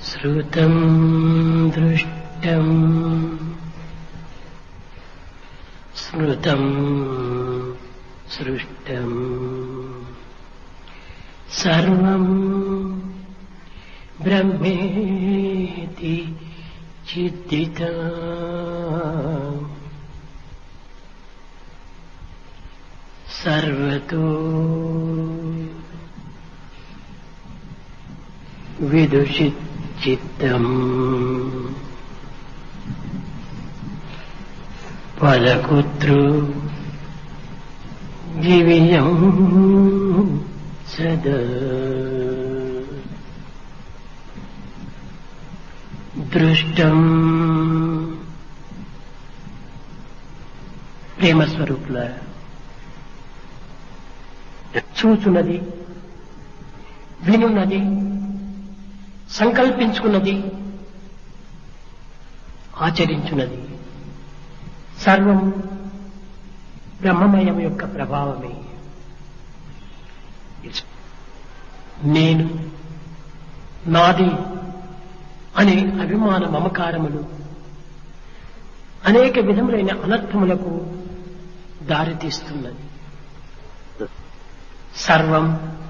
श्रुतं दृष्टम् स्मृतं सृष्टम् सर्वम् ब्रह्मेति चिद्दिता सर्वतो विदुषिच्चित्तम् फलकुतृ जीवियम् सदा దృష్టం ప్రేమ స్వరూపుల చూచున్నది వినున్నది సంకల్పించుకున్నది ఆచరించున్నది సర్వం బ్రహ్మమయం యొక్క ప్రభావమే నేను నాది అనే అభిమాన మమకారములు అనేక విధములైన అనర్థములకు దారితీస్తున్నది సర్వం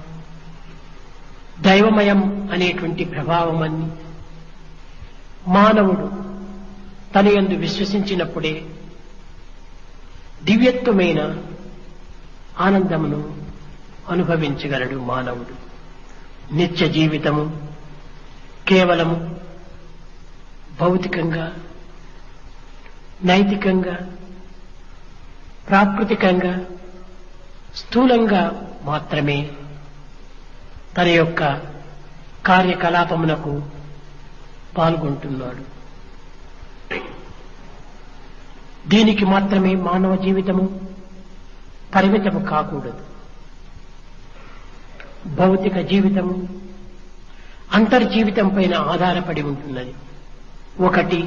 దైవమయం అనేటువంటి ప్రభావమని మానవుడు తన యందు విశ్వసించినప్పుడే దివ్యత్వమైన ఆనందమును అనుభవించగలడు మానవుడు నిత్య జీవితము కేవలము భౌతికంగా నైతికంగా ప్రాకృతికంగా స్థూలంగా మాత్రమే తన యొక్క కార్యకలాపమునకు పాల్గొంటున్నాడు దీనికి మాత్రమే మానవ జీవితము పరిమితము కాకూడదు భౌతిక జీవితము అంతర్జీవితం పైన ఆధారపడి ఉంటున్నది ఒకటి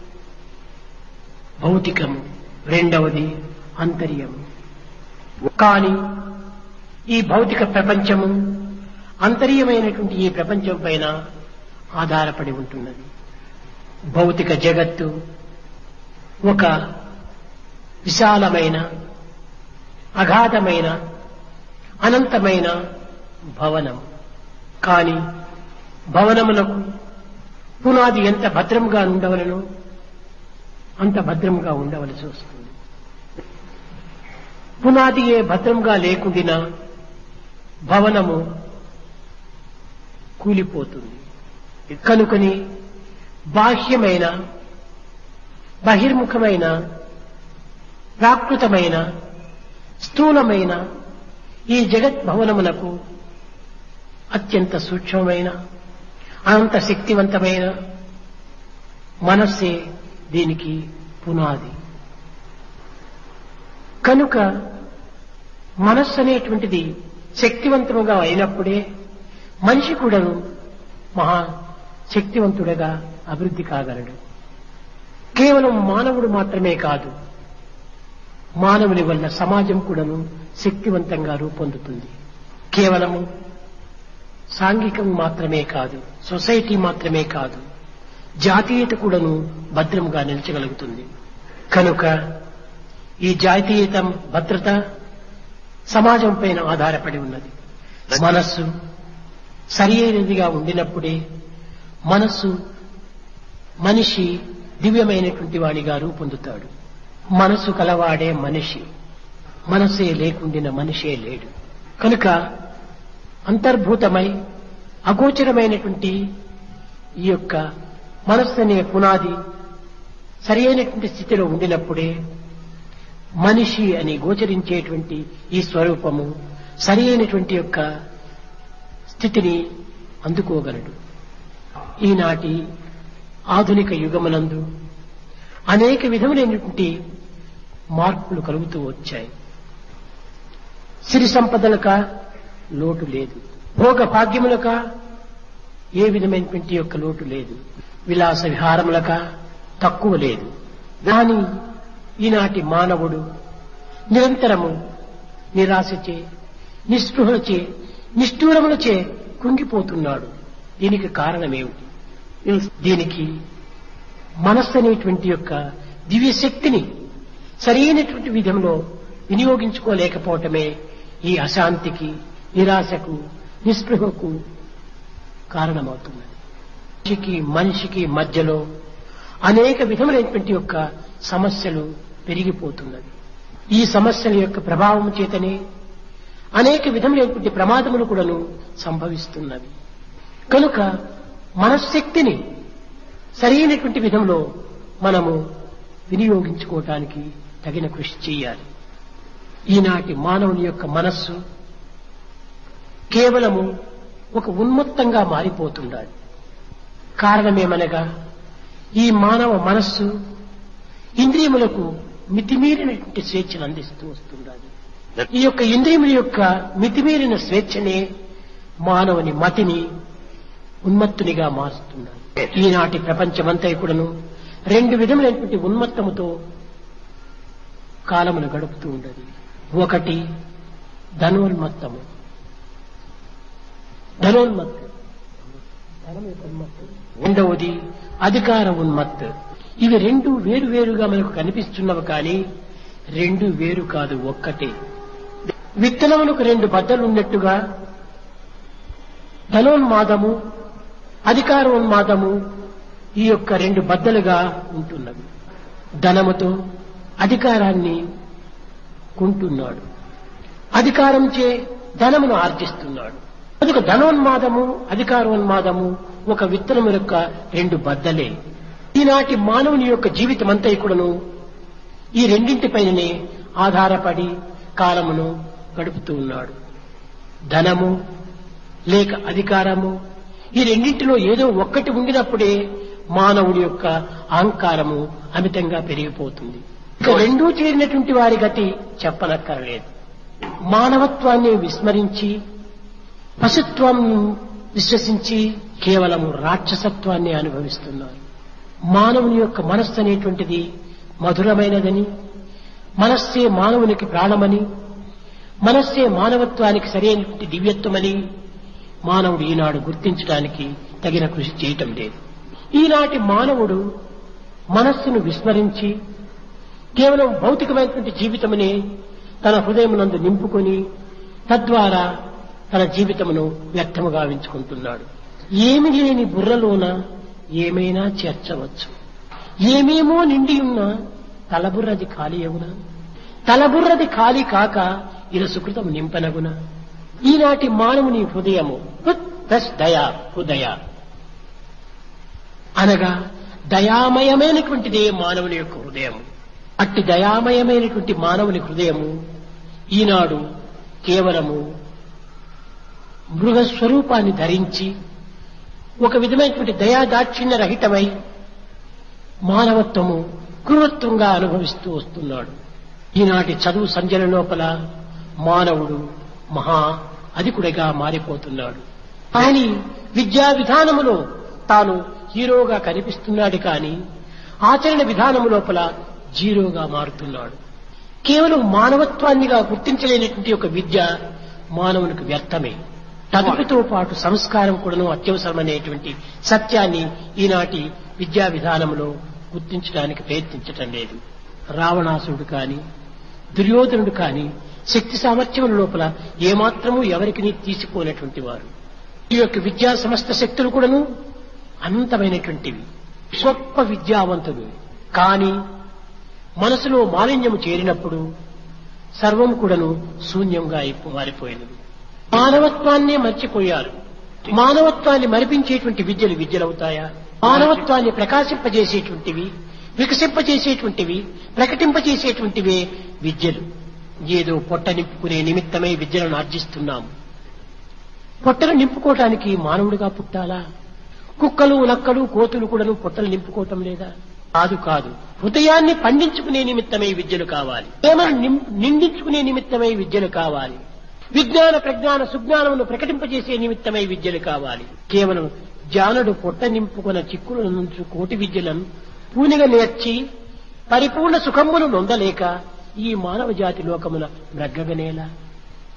భౌతికము రెండవది అంతర్యము కానీ ఈ భౌతిక ప్రపంచము అంతర్యమైనటువంటి ఈ ప్రపంచం పైన ఆధారపడి ఉంటున్నది భౌతిక జగత్తు ఒక విశాలమైన అగాధమైన అనంతమైన భవనం కానీ భవనములకు పునాది ఎంత భద్రంగా ఉండవలనో అంత భద్రంగా ఉండవలసి వస్తుంది పునాది ఏ భద్రంగా లేకుండినా భవనము కూలిపోతుంది కనుకని బాహ్యమైన బహిర్ముఖమైన ప్రాకృతమైన స్థూలమైన ఈ జగత్ భవనమునకు అత్యంత సూక్ష్మమైన అనంత శక్తివంతమైన మనస్సే దీనికి పునాది కనుక మనస్సు అనేటువంటిది శక్తివంతముగా అయినప్పుడే మనిషి కూడాను మహా శక్తివంతుడగా అభివృద్ధి కాగలడు కేవలం మానవుడు మాత్రమే కాదు మానవుని వల్ల సమాజం కూడాను శక్తివంతంగా రూపొందుతుంది కేవలము సాంఘికం మాత్రమే కాదు సొసైటీ మాత్రమే కాదు జాతీయత కూడాను భద్రంగా నిలిచగలుగుతుంది కనుక ఈ జాతీయత భద్రత సమాజం పైన ఆధారపడి ఉన్నది మనస్సు సరి అయినదిగా ఉండినప్పుడే మనస్సు మనిషి దివ్యమైనటువంటి వాడిగా రూపొందుతాడు మనసు కలవాడే మనిషి మనసే లేకుండిన మనిషే లేడు కనుక అంతర్భూతమై అగోచరమైనటువంటి ఈ యొక్క మనస్సు అనే పునాది సరి అయినటువంటి స్థితిలో ఉండినప్పుడే మనిషి అని గోచరించేటువంటి ఈ స్వరూపము సరి అయినటువంటి యొక్క స్థితిని అందుకోగలడు ఈనాటి ఆధునిక యుగమునందు అనేక విధములైనటువంటి మార్పులు కలుగుతూ వచ్చాయి సిరి సంపదలక లోటు లేదు భోగ భాగ్యములక ఏ విధమైనటువంటి యొక్క లోటు లేదు విలాస విహారములక తక్కువ లేదు కానీ ఈనాటి మానవుడు నిరంతరము నిరాశచే నిస్పృహలచే నిష్ఠూరములచే కృంగిపోతున్నాడు దీనికి కారణమేమిటి In దీనికి మనస్సు అనేటువంటి యొక్క దివ్య శక్తిని సరైనటువంటి విధంలో వినియోగించుకోలేకపోవటమే ఈ అశాంతికి నిరాశకు నిస్పృహకు కారణమవుతున్నది మనిషికి మనిషికి మధ్యలో అనేక విధములైనటువంటి యొక్క సమస్యలు పెరిగిపోతున్నవి ఈ సమస్యల యొక్క ప్రభావం చేతనే అనేక విధములైనటువంటి ప్రమాదములు కూడాను సంభవిస్తున్నవి కనుక మనశ్శక్తిని సరైనటువంటి విధంలో మనము వినియోగించుకోవటానికి తగిన కృషి చేయాలి ఈనాటి మానవుని యొక్క మనస్సు కేవలము ఒక ఉన్మత్తంగా మారిపోతుండాలి కారణమేమనగా ఈ మానవ మనస్సు ఇంద్రియములకు మితిమీరినటువంటి స్వేచ్ఛను అందిస్తూ వస్తుండాలి ఈ యొక్క ఇంద్రియముల యొక్క మితిమీరిన స్వేచ్ఛనే మానవుని మతిని ఉన్మత్తునిగా మారుస్తున్నాడు ఈనాటి ప్రపంచమంతా కూడాను రెండు విధములైనటువంటి ఉన్మత్తముతో కాలమును గడుపుతూ ఉండదు ఒకటి ధనోన్మత్తము ధనోన్మత్తు ధనం యొక్క ఉన్మత్తు. రెండవది అధికార ఉన్మత్తు ఇవి రెండు వేరు వేరుగా మనకు కనిపిస్తున్నవి కానీ రెండు వేరు కాదు ఒక్కటే విత్తనములకు రెండు బద్దలు ఉన్నట్టుగా ధనోన్మాదము అధికారోన్మాదము ఈ యొక్క రెండు బద్దలుగా ఉంటున్నవి ధనముతో అధికారాన్ని కొంటున్నాడు అధికారంచే ధనమును ఆర్జిస్తున్నాడు కనుక ధనోన్మాదము అధికారోన్మాదము ఒక విత్తనము యొక్క రెండు బద్దలే ఈనాటి మానవుని యొక్క జీవితం అంతా కూడాను ఈ రెండింటిపైననే ఆధారపడి కాలమును గడుపుతూ ఉన్నాడు ధనము లేక అధికారము ఈ రెండింటిలో ఏదో ఒక్కటి ఉండినప్పుడే మానవుడి యొక్క అహంకారము అమితంగా పెరిగిపోతుంది ఇక రెండూ చేరినటువంటి వారి గతి చెప్పనక్కర్లేదు మానవత్వాన్ని విస్మరించి పశుత్వం విశ్వసించి కేవలము రాక్షసత్వాన్ని అనుభవిస్తున్నారు మానవుని యొక్క మనస్సు అనేటువంటిది మధురమైనదని మనస్సే మానవునికి ప్రాణమని మనస్సే మానవత్వానికి సరైనటువంటి దివ్యత్వమని మానవుడు ఈనాడు గుర్తించడానికి తగిన కృషి చేయటం లేదు ఈనాటి మానవుడు మనస్సును విస్మరించి కేవలం భౌతికమైనటువంటి జీవితమునే తన హృదయమునందు నింపుకొని తద్వారా తన జీవితమును వ్యర్థము గావించుకుంటున్నాడు ఏమి లేని బుర్రలోన ఏమైనా చేర్చవచ్చు ఏమేమో నిండి ఉన్న తలబుర్రది ఖాళీ అగునా తలబుర్రది ఖాళీ కాక ఇలా సుకృతం నింపనగునా ఈనాటి మానవుని హృదయము హృత్ ప్లస్ దయా హృదయ అనగా దయామయమైనటువంటిదే మానవుని యొక్క హృదయము అట్టి దయామయమైనటువంటి మానవుని హృదయము ఈనాడు కేవలము మృగ స్వరూపాన్ని ధరించి ఒక విధమైనటువంటి దయాదాక్షిణ్య రహితమై మానవత్వము క్రూరత్వంగా అనుభవిస్తూ వస్తున్నాడు ఈనాటి చదువు సంజల లోపల మానవుడు మహా అధికుడిగా మారిపోతున్నాడు కానీ విద్యా విధానములో తాను హీరోగా కనిపిస్తున్నాడు కానీ ఆచరణ విధానము లోపల జీరోగా మారుతున్నాడు కేవలం మానవత్వాన్నిగా గుర్తించలేనటువంటి ఒక విద్య మానవునికి వ్యర్థమే తదుపుతో పాటు సంస్కారం కూడాను అత్యవసరమనేటువంటి సత్యాన్ని ఈనాటి విద్యా విధానంలో గుర్తించడానికి ప్రయత్నించటం లేదు రావణాసురుడు కాని దుర్యోధనుడు కాని శక్తి సామర్థ్యముల లోపల ఏమాత్రము ఎవరికి తీసిపోయినటువంటి వారు ఈ యొక్క విద్యా సమస్త శక్తులు కూడాను అనంతమైనటువంటివి గొప్ప విద్యావంతుడు కానీ మనసులో మాలిన్యము చేరినప్పుడు సర్వం కూడాను శూన్యంగా అయిపో- మారిపోయినది మానవత్వాన్నే మర్చిపోయారు మానవత్వాన్ని మరిపించేటువంటి విద్యలు విద్యలవుతాయా మానవత్వాన్ని ప్రకాశింపజేసేటువంటివి వికసింపజేసేటువంటివి ప్రకటింపజేసేటువంటివే విద్యలు ఏదో పొట్ట నింపుకునే నిమిత్తమై విద్యలను ఆర్జిస్తున్నాము పొట్టలు నింపుకోవటానికి మానవుడిగా పుట్టాలా కుక్కలు నక్కలు కోతులు కూడాను పొట్టలు నింపుకోవటం లేదా కాదు కాదు హృదయాన్ని పండించుకునే నిమిత్తమై విద్యలు కావాలి ప్రేమను నిం- నిండించుకునే నిమిత్తమై విద్యలు కావాలి విజ్ఞాన ప్రజ్ఞాన సుజ్ఞానమును ప్రకటింపజేసే నిమిత్తమై విద్యలు కావాలి కేవలం జానుడు పొట్ట నింపుకున్న చిక్కుల నుంచి కోటి విద్యలను పూనిగా నేర్చి పరిపూర్ణ సుఖమును నొందలేక ఈ మానవ జాతి లోకమున మ్రగ్గగనేలా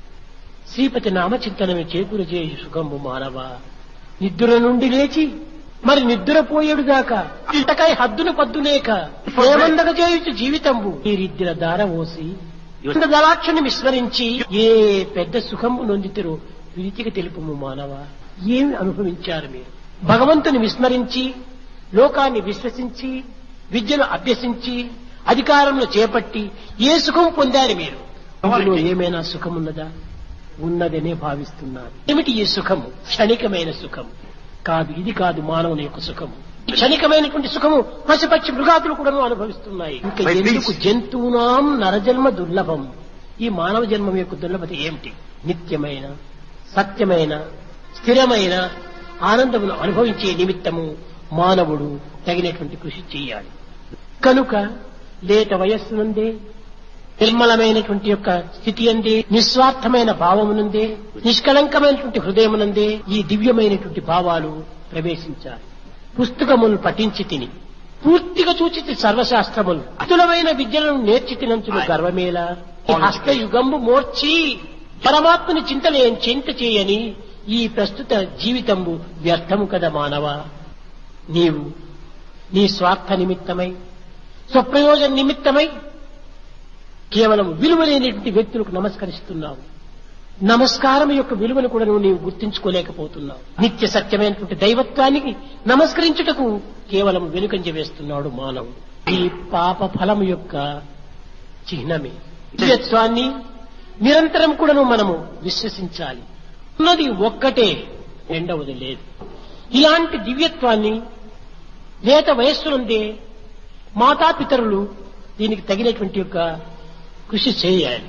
శ్రీపతి నామచింతనమే చేకూరు చేయి సుఖంబు మానవ నిద్ర నుండి లేచి మరి నిద్రపోయేడు దాకా ఇంతకై హద్దును పద్దులేక ప్రేమందగ చేయుచు జీవితంబు మీరిద్దర దార ఓసి దళాక్షని విస్మరించి ఏ పెద్ద సుఖము నొందితిరో విరిచికి తెలుపుము మానవ ఏమి అనుభవించారు మీరు భగవంతుని విస్మరించి లోకాన్ని విశ్వసించి విద్యను అభ్యసించి అధికారంలో చేపట్టి ఏ సుఖం పొందారు మీరు అందులో ఏమైనా సుఖమున్నదా ఉన్నదనే భావిస్తున్నారు ఏమిటి ఈ సుఖము క్షణికమైన సుఖము కాదు ఇది కాదు మానవుని యొక్క సుఖము ఈ క్షణికమైనటువంటి సుఖము పశుపక్షి మృగాదులు కూడా అనుభవిస్తున్నాయి ఇంకా By ఎందుకు beast. జంతువునాం నరజన్మ దుర్లభం ఈ మానవ జన్మం యొక్క దుర్లభత ఏమిటి నిత్యమైన సత్యమైన స్థిరమైన ఆనందమును అనుభవించే నిమిత్తము మానవుడు తగినటువంటి కృషి చేయాలి కనుక లేత వయస్సునందే నిర్మలమైనటువంటి యొక్క స్థితి అందే నిస్వార్థమైన భావమునందే నిష్కలంకమైనటువంటి హృదయమునందే ఈ దివ్యమైనటువంటి భావాలు ప్రవేశించాలి పుస్తకములు పఠించి తిని పూర్తిగా చూచి సర్వశాస్త్రములు అతులమైన విద్యలను నేర్చి తినంచులు గర్వమేలా ఈ హస్తయుగంబు మోర్చి పరమాత్మని చింతలే చింత చేయని ఈ ప్రస్తుత జీవితంబు వ్యర్థము కదా మానవ నీవు నీ స్వార్థ నిమిత్తమై స్వప్రయోజన నిమిత్తమై కేవలం విలువలేనటువంటి వ్యక్తులకు నమస్కరిస్తున్నావు నమస్కారం యొక్క విలువను కూడా నువ్వు నీవు గుర్తించుకోలేకపోతున్నావు నిత్య సత్యమైనటువంటి దైవత్వానికి నమస్కరించుటకు కేవలం వెనుకంజ వేస్తున్నాడు మానవుడు ఈ పాప ఫలము యొక్క చిహ్నమే దివ్యత్వాన్ని నిరంతరం కూడాను మనము విశ్వసించాలి ఉన్నది ఒక్కటే రెండవది లేదు ఇలాంటి దివ్యత్వాన్ని లేత వయస్సు నుండే మాతాపితరులు దీనికి తగినటువంటి యొక్క కృషి చేయాలి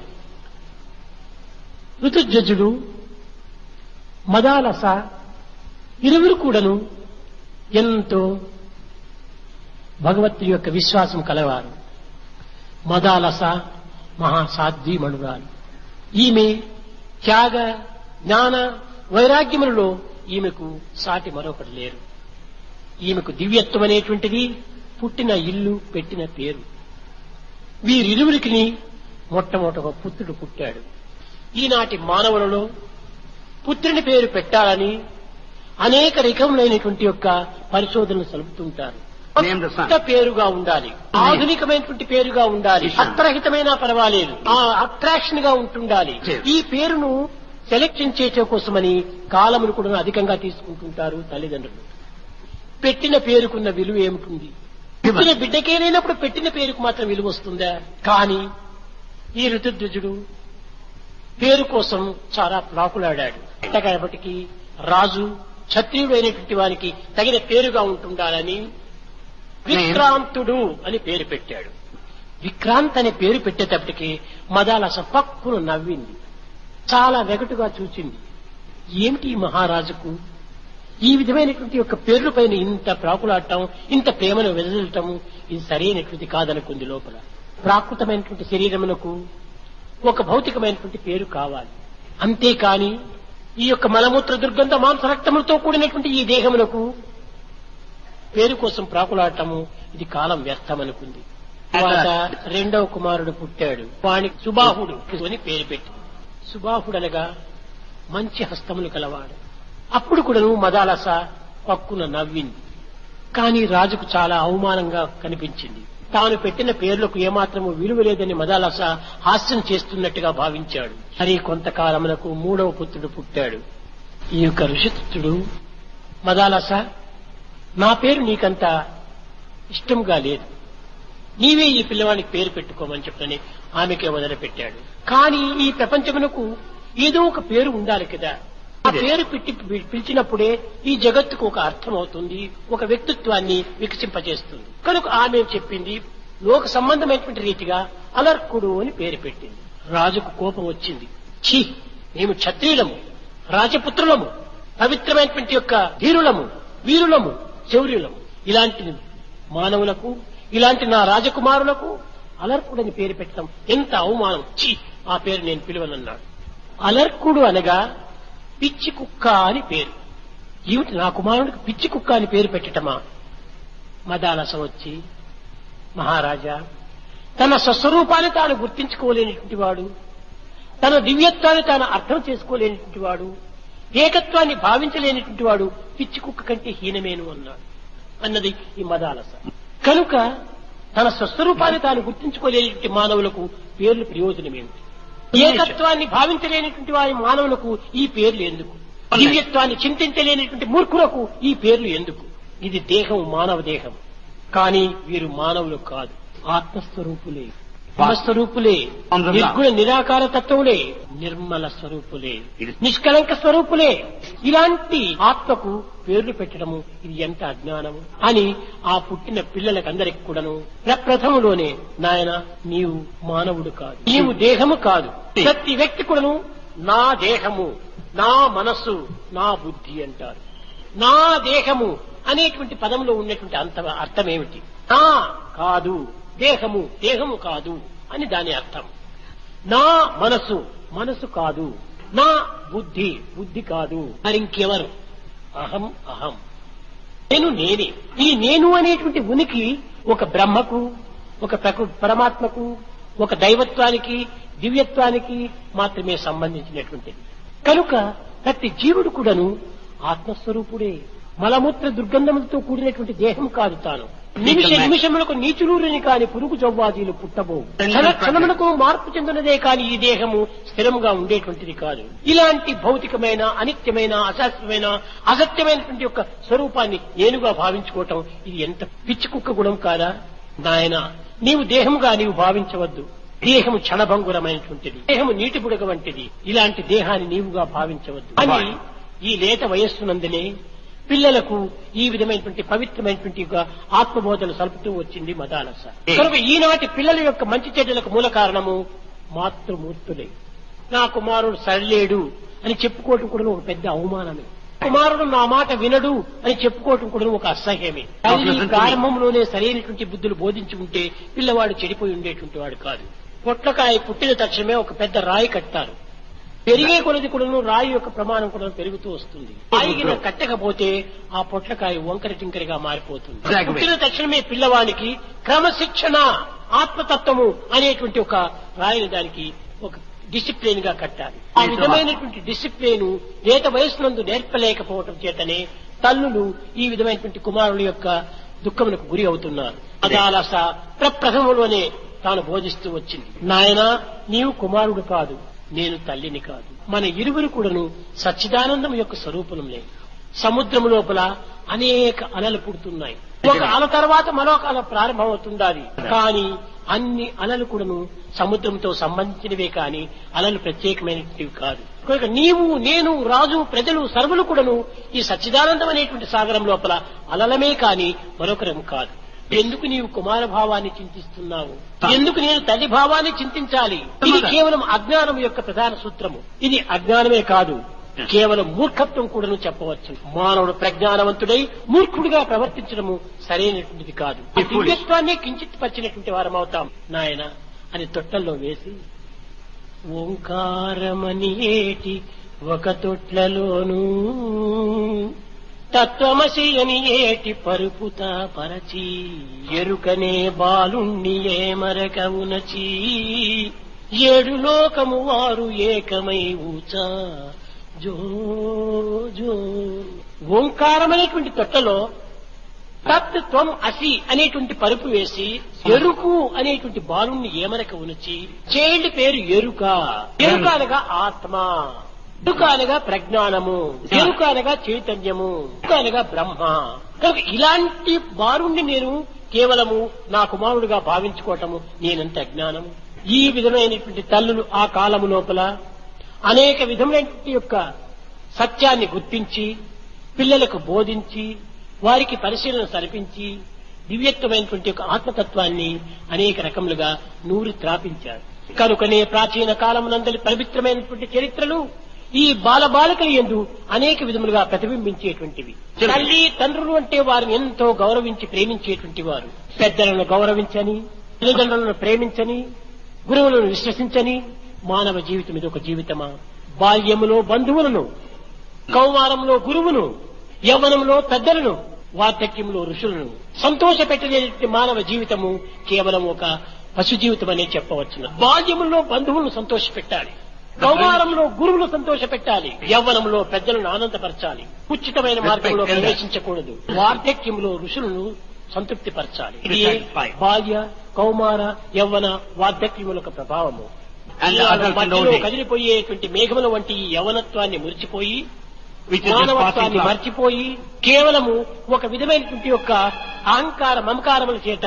ఋతుజజుడు మదాలస ఇరువురు కూడాను ఎంతో భగవత్తుని యొక్క విశ్వాసం కలవారు మదాలస మహాసాధ్వీమణురాలు ఈమె త్యాగ జ్ఞాన వైరాగ్యములలో ఈమెకు సాటి మరొకటి లేరు ఈమెకు దివ్యత్వం అనేటువంటిది పుట్టిన ఇల్లు పెట్టిన పేరు వీరిరువురికి మొట్టమొదట ఒక పుత్రుడు పుట్టాడు ఈనాటి మానవులలో పుత్రుని పేరు పెట్టాలని అనేక రకములైనటువంటి యొక్క పరిశోధనలు సలుపుతుంటారు Name the son. కొత్త పేరుగా ఉండాలి ఆధునికమైనటువంటి పేరుగా ఉండాలి Yes. అత్రహితమైన పర్వాలేదు ఆ అట్రాక్షన్ గా ఉంటుండాలి Yes. ఈ పేరును సెలెక్షన్ చేయటం కోసమని కాలమును కూడా అధికంగా తీసుకుంటుంటారు తల్లిదండ్రులు పెట్టిన పేరుకున్న విలువ ఏమిటి పుట్టిన బిడ్డకే లేనప్పుడు పెట్టిన పేరుకు మాత్రం విలువ వస్తుందా కానీ ఈ ఋతుధ్వజుడు పేరు కోసం చాలా ప్రాకులాడాడు కాబట్టి రాజు క్షత్రియుడు అయినటువంటి వానికి తగిన పేరుగా ఉంటుండాలని విక్రాంతుడు అని పేరు పెట్టాడు విక్రాంత్ అనే పేరు పెట్టేటప్పటికి మదాలస పక్కును నవ్వింది చాలా వెగటుగా చూచింది ఏమిటి ఈ మహారాజుకు ఈ విధమైనటువంటి యొక్క పేర్ల పైన ఇంత ప్రాకులాడటం ఇంత ప్రేమను వెదజల్లటం ఇది సరైనటువంటి కాదనుకుంది లోపల ప్రాకృతమైనటువంటి శరీరమునకు ఒక భౌతికమైనటువంటి పేరు కావాలి అంతేకాని ఈ యొక్క మలమూత్ర దుర్గంధ మాంస రక్తములతో కూడినటువంటి ఈ దేహమునకు పేరు కోసం ప్రాకులాడటము ఇది కాలం వ్యర్థమనుకుంది తర్వాత రెండవ కుమారుడు పుట్టాడు వానికి సుబాహుడు అని పేరు పెట్టి సుబాహుడు అనగా మంచి హస్తములు కలవాడు అప్పుడు కూడాను మదాలస పక్కున నవ్వింది కానీ రాజుకు చాలా అవమానంగా కనిపించింది తాను పెట్టిన పేర్లకు ఏమాత్రము విలువ లేదని మదాలస హాస్యం చేస్తున్నట్టుగా భావించాడు మరి కొంతకాలమునకు మూడవ పుత్రుడు పుట్టాడు ఈ యొక్క ఋషిపుత్రుడు మదాలస నా పేరు నీకంత ఇష్టంగా లేదు నీవే ఈ పిల్లవాడికి పేరు పెట్టుకోమని చెప్పని ఆమెకే వదిలిపెట్టాడు కానీ ఈ ప్రపంచమునకు ఏదో ఒక పేరు ఉండాలి కదా ఆ పేరు పెట్టి పి- పిలిచినప్పుడే ఈ జగత్తుకు ఒక అర్థం అవుతుంది ఒక వ్యక్తిత్వాన్ని వికసింపజేస్తుంది కనుక ఆమె చెప్పింది లోక సంబంధమైనటువంటి రీతిగా అలర్కుడు అని పేరు పెట్టింది రాజుకు కోపం వచ్చింది ఛీ మేము క్షత్రియులము రాజపుత్రులము పవిత్రమైనటువంటి యొక్క ధీరులము వీరులము శౌర్యులము ఇలాంటి మానవులకు ఇలాంటి నా రాజకుమారులకు అలర్కుడని పేరు పెట్టడం ఎంత అవమానం ఛీ ఆ పేరు నేను పిలువనన్నాడు అలర్కుడు అనగా పిచ్చి కుక్క అని పేరు ఏమిటి నా కుమారుడికి పిచ్చి కుక్క అని పేరు పెట్టటమా మదాలస వచ్చి మహారాజా తన స్వస్వరూపాన్ని తాను గుర్తించుకోలేనటువంటి వాడు తన దివ్యత్వాన్ని తాను అర్థం చేసుకోలేనటువంటి వాడు ఏకత్వాన్ని భావించలేనటువంటి వాడు పిచ్చి కుక్క కంటే హీనమేను అన్నాడు అన్నది ఈ మదాలస కనుక తన స్వస్వరూపాన్ని తాను గుర్తించుకోలేనటువంటి మానవులకు పేర్లు ప్రయోజనమేమిటి ఏకత్వాన్ని భావించలేనటువంటి వారి మానవులకు ఈ పేర్లు ఎందుకు దివ్యత్వాన్ని చింతించలేనటువంటి మూర్ఖులకు ఈ పేర్లు ఎందుకు ఇది దేహం మానవ దేహం కానీ వీరు మానవులు కాదు ఆత్మస్వరూపులే ఆత్మస్వరూపులే నిర్గుణ నిరాకార తత్వములే నిర్మల స్వరూపులే నిష్కలంక స్వరూపులే ఇలాంటి ఆత్మకు పేర్లు పెట్టడము ఇది ఎంత అజ్ఞానము అని ఆ పుట్టిన పిల్లలకందరికి కూడాను ప్రప్రథములోనే నాయన నీవు మానవుడు కాదు నీవు దేహము కాదు ప్రతి వ్యక్తి కూడాను నా దేహము నా మనస్సు నా బుద్ధి అంటారు నా దేహము అనేటువంటి పదంలో ఉన్నటువంటి అంత అర్థం ఏమిటి నా కాదు దేహము దేహము కాదు అని దాని అర్థం నా మనసు మనసు కాదు నా బుద్ధి బుద్ధి కాదు మరి ఇంకెవరు అహం అహం నేను నేనే ఈ నేను అనేటువంటి ఉనికి ఒక బ్రహ్మకు ఒక ప్రకృ పరమాత్మకు ఒక దైవత్వానికి దివ్యత్వానికి మాత్రమే సంబంధించినటువంటిది కనుక ప్రతి జీవుడు కూడాను ఆత్మస్వరూపుడే మలమూత్ర దుర్గంధములతో కూడినటువంటి దేహం కాదు తాను నిమిష నిమిషములకు నీచులూరిని కాని పురుగు జవ్వాజీలు పుట్టబోవు క్షణ క్షణములకు మార్పు చెందినదే కాని ఈ దేహము స్థిరముగా ఉండేటువంటిది కాదు ఇలాంటి భౌతికమైన అనిత్యమైన అశాస్త్రమైన అసత్యమైనటువంటి యొక్క స్వరూపాన్ని నేనుగా భావించుకోవటం ఇది ఎంత పిచ్చి కుక్క గుణం కాదా నాయన నీవు దేహముగా నీవు భావించవద్దు దేహము క్షణభంగురమైనటువంటిది దేహము నీటి బుడగ వంటిది ఇలాంటి దేహాన్ని నీవుగా భావించవద్దు అని ఈ లేత వయస్సునందనే పిల్లలకు ఈ విధమైనటువంటి పవిత్రమైనటువంటి ఒక ఆత్మబోధన సలుపుతూ వచ్చింది మదాలస కనుక ఈనాటి పిల్లల యొక్క మంచి చెడ్డలకు మూల కారణము మాతృమూర్తులే నా కుమారుడు సరిలేడు అని చెప్పుకోవటం కూడా ఒక పెద్ద అవమానమే కుమారుడు నా మాట వినడు అని చెప్పుకోవటం కూడా ఒక అసహ్యమే తల్లి ప్రారంభంలోనే సరైనటువంటి బుద్ధులు బోధించి ఉంటే పిల్లవాడు చెడిపోయి ఉండేటువంటి వాడు కాదు పొట్లకాయ పుట్టిన తక్షణమే ఒక పెద్ద రాయి కట్టారు పెరిగే కొలది కూడాను రాయి యొక్క ప్రమాణం కూడా పెరుగుతూ వస్తుంది రాయిగిన కట్టకపోతే ఆ పొట్లకాయ వంకర టింకరిగా మారిపోతుంది Exactly. పుట్టిన తక్షణమే పిల్లవాడికి క్రమశిక్షణ ఆత్మతత్వము అనేటువంటి ఒక రాయిని దానికి ఒక డిసిప్లిన్ గా కట్టాలి ఆ విధమైనటువంటి డిసిప్లిన్ లేత వయసునందు నేర్పలేకపోవటం చేతనే తల్లులు ఈ విధమైనటువంటి కుమారుల యొక్క దుఃఖములకు గురి అవుతున్నారు అదాలస ప్రప్రథమంలోనే తాను బోధిస్తూ వచ్చింది నాయనా నీవు కుమారుడు కాదు నేను తల్లిని కాదు మన ఇరువురు కూడాను సచ్చిదానందం యొక్క స్వరూపంలే సముద్రం లోపల అనేక అలలు పుడుతున్నాయి ఒక అల తర్వాత మరొక అల ప్రారంభమవుతుండాలి కానీ అన్ని అలలు కూడాను సముద్రంతో సంబంధించినవే కానీ అలలు ప్రత్యేకమైనటువంటివి కాదు కనుక నీవు నేను రాజు ప్రజలు సర్వులు కూడాను ఈ సచ్చిదానందం అనేటువంటి సాగరం లోపల అలలమే కాని మరొకరం కాదు ఎందుకు నీవు కుమార భావాన్ని చింతిస్తున్నావు ఎందుకు నేను తల్లి భావాన్ని చింతించాలి ఇది కేవలం అజ్ఞానం యొక్క ప్రధాన సూత్రము ఇది అజ్ఞానమే కాదు కేవలం మూర్ఖత్వం కూడాను చెప్పవచ్చు మానవుడు ప్రజ్ఞానవంతుడై మూర్ఖుడిగా ప్రవర్తించడము సరైనటువంటిది కాదు ఈ దివ్యత్వాన్ని కించిత్ పరిచినటువంటి వారం అవుతాం నాయన అని తొట్టల్లో వేసి ఓంకారమని ఏటి ఒక తొట్లలోనూ తత్వమసి అని ఏటి పరుపుత పరచి ఎరుకనే బాలుణ్ణి ఏమరక ఉనచి ఏడు లోకము వారు ఏకమై ఊచా జో జో ఓంకారం అనేటువంటి తొట్టలో తత్ త్వం అసి అనేటువంటి పరుపు వేసి ఎరుకు అనేటువంటి బాలుణ్ణి ఏమనక ఉనిచి చైల్డ్ పేరు ఎరుక ఎరుక అనగా ఆత్మ ఎరుక అనగా ప్రజ్ఞానము ఎరుక అనగా చైతన్యము ఎరుక అనగా బ్రహ్మ కనుక ఇలాంటి బాలుణ్ణి నేను కేవలము నా కుమారుడుగా భావించుకోవటము నేనంత అజ్ఞానము ఈ విధమైనటువంటి తల్లులు ఆ కాలము లోపల అనేక విధమైనటువంటి యొక్క సత్యాన్ని గుర్తించి పిల్లలకు బోధించి వారికి పరిశీలన సరిపించి దివ్యత్వమైనటువంటి ఒక ఆత్మతత్వాన్ని అనేక రకములుగా నూరి త్రాపించారు కనుకనే ప్రాచీన కాలమునందలి పవిత్రమైనటువంటి చరిత్రలు ఈ బాలబాలికల ఎందు అనేక విధములుగా ప్రతిబింబించేటువంటివి తల్లి తండ్రులు అంటే వారిని ఎంతో గౌరవించి ప్రేమించేటువంటి వారు పెద్దలను గౌరవించని తల్లిదండ్రులను ప్రేమించని గురువులను విశ్వసించని మానవ జీవితం ఇది ఒక జీవితమా బాల్యములో బంధువులను కౌమారంలో గురువును యవ్వనంలో పెద్దలను వార్ధక్యంలో ఋషులను సంతోష పెట్టలేని మానవ జీవితము కేవలం ఒక పశు జీవితం అనే చెప్పవచ్చును బాల్యములో బంధువులను సంతోష పెట్టాలి కౌమారంలో గురువులు సంతోష పెట్టాలి యవ్వనంలో పెద్దలను ఆనందపరచాలి ఉచితమైన మార్గంలో Respect elders. ప్రవేశించకూడదు వార్ధక్యంలో ఋషులను సంతృప్తి పరచాలి Be ఇది satisfied. బాల్య కౌమార యవ్వన వార్ధక్యముల యొక్క ప్రభావము And the ఇవాళ adult and మధ్యలో old age. కదిలిపోయేటువంటి మేఘముల వంటి ఈ యవనత్వాన్ని మురిచిపోయి which is just passing మానవత్వాన్ని cloud. మర్చిపోయి కేవలము ఒక విధమైనటువంటి యొక్క అహంకార మమకారముల చేత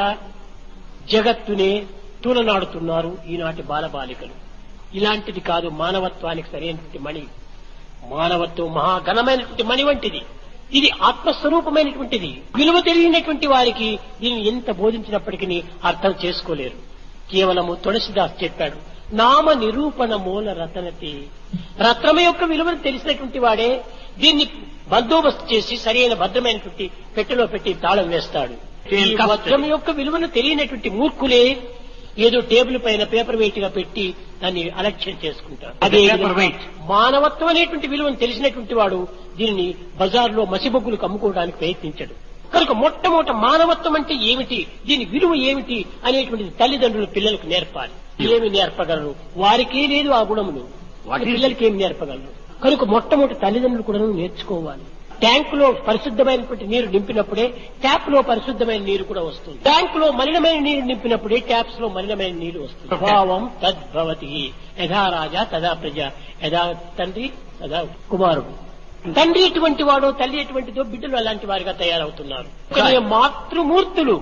జగత్తునే తూలనాడుతున్నారు ఈనాటి బాలబాలికలు ఇలాంటిది కాదు మానవత్వానికి సరైనటువంటి మణి మానవత్వం మహాఘనమైనటువంటి మణి వంటిది ఇది ఆత్మస్వరూపమైనటువంటిది విలువ తెలియనటువంటి వారికి దీన్ని ఎంత బోధించినప్పటికీ అర్థం చేసుకోలేరు కేవలము తులసిదాస్ చెప్పాడు నామ నిరూపణ మూల రతనతి రత్నమ యొక్క విలువను తెలిసినటువంటి వాడే దీన్ని బందోబస్తు చేసి సరైన భద్రమైనటువంటి పెట్టెలో పెట్టి తాళం వేస్తాడు ఈ వజ్రం యొక్క విలువను తెలియనటువంటి మూర్ఖులే ఏదో టేబుల్ పైన పేపర్ వెయిట్ గా పెట్టి దాన్ని అలక్ష్యం చేసుకుంటారు అదే Paper విధంగా weight. మానవత్వం అనేటువంటి విలువను తెలిసినటువంటి వాడు దీనిని బజార్లో మసిబొగ్గులు అమ్ముకోవడానికి ప్రయత్నించడు కనుక మొట్టమొదట మానవత్వం అంటే ఏమిటి దీని విలువ ఏమిటి అనేటువంటిది తల్లిదండ్రులు పిల్లలకు నేర్పాలి ఏమి నేర్పగలరు వారికే లేదు ఆ గుణములు What is- పిల్లలకి ఏమి నేర్పగలరు కనుక మొట్టమొదటి తల్లిదండ్రులు కూడా నేర్చుకోవాలి ట్యాంక్ లో పరిశుద్ధమైనటువంటి నీరు నింపినప్పుడే ట్యాప్ లో పరిశుద్ధమైన నీరు కూడా వస్తుంది ట్యాంక్ లో మలినమైన నీరు నింపినప్పుడే ట్యాప్స్ లో మలినమైన నీరు వస్తుంది భావం తద్భవతి యథా రాజా తదా ప్రజ యథా తండ్రి తదా కుమారుడు తండ్రి ఎటువంటి వాడో తల్లి ఎటువంటిదో బిడ్డలు అలాంటి వారిగా తయారవుతున్నారు కానీ మాతృమూర్తులు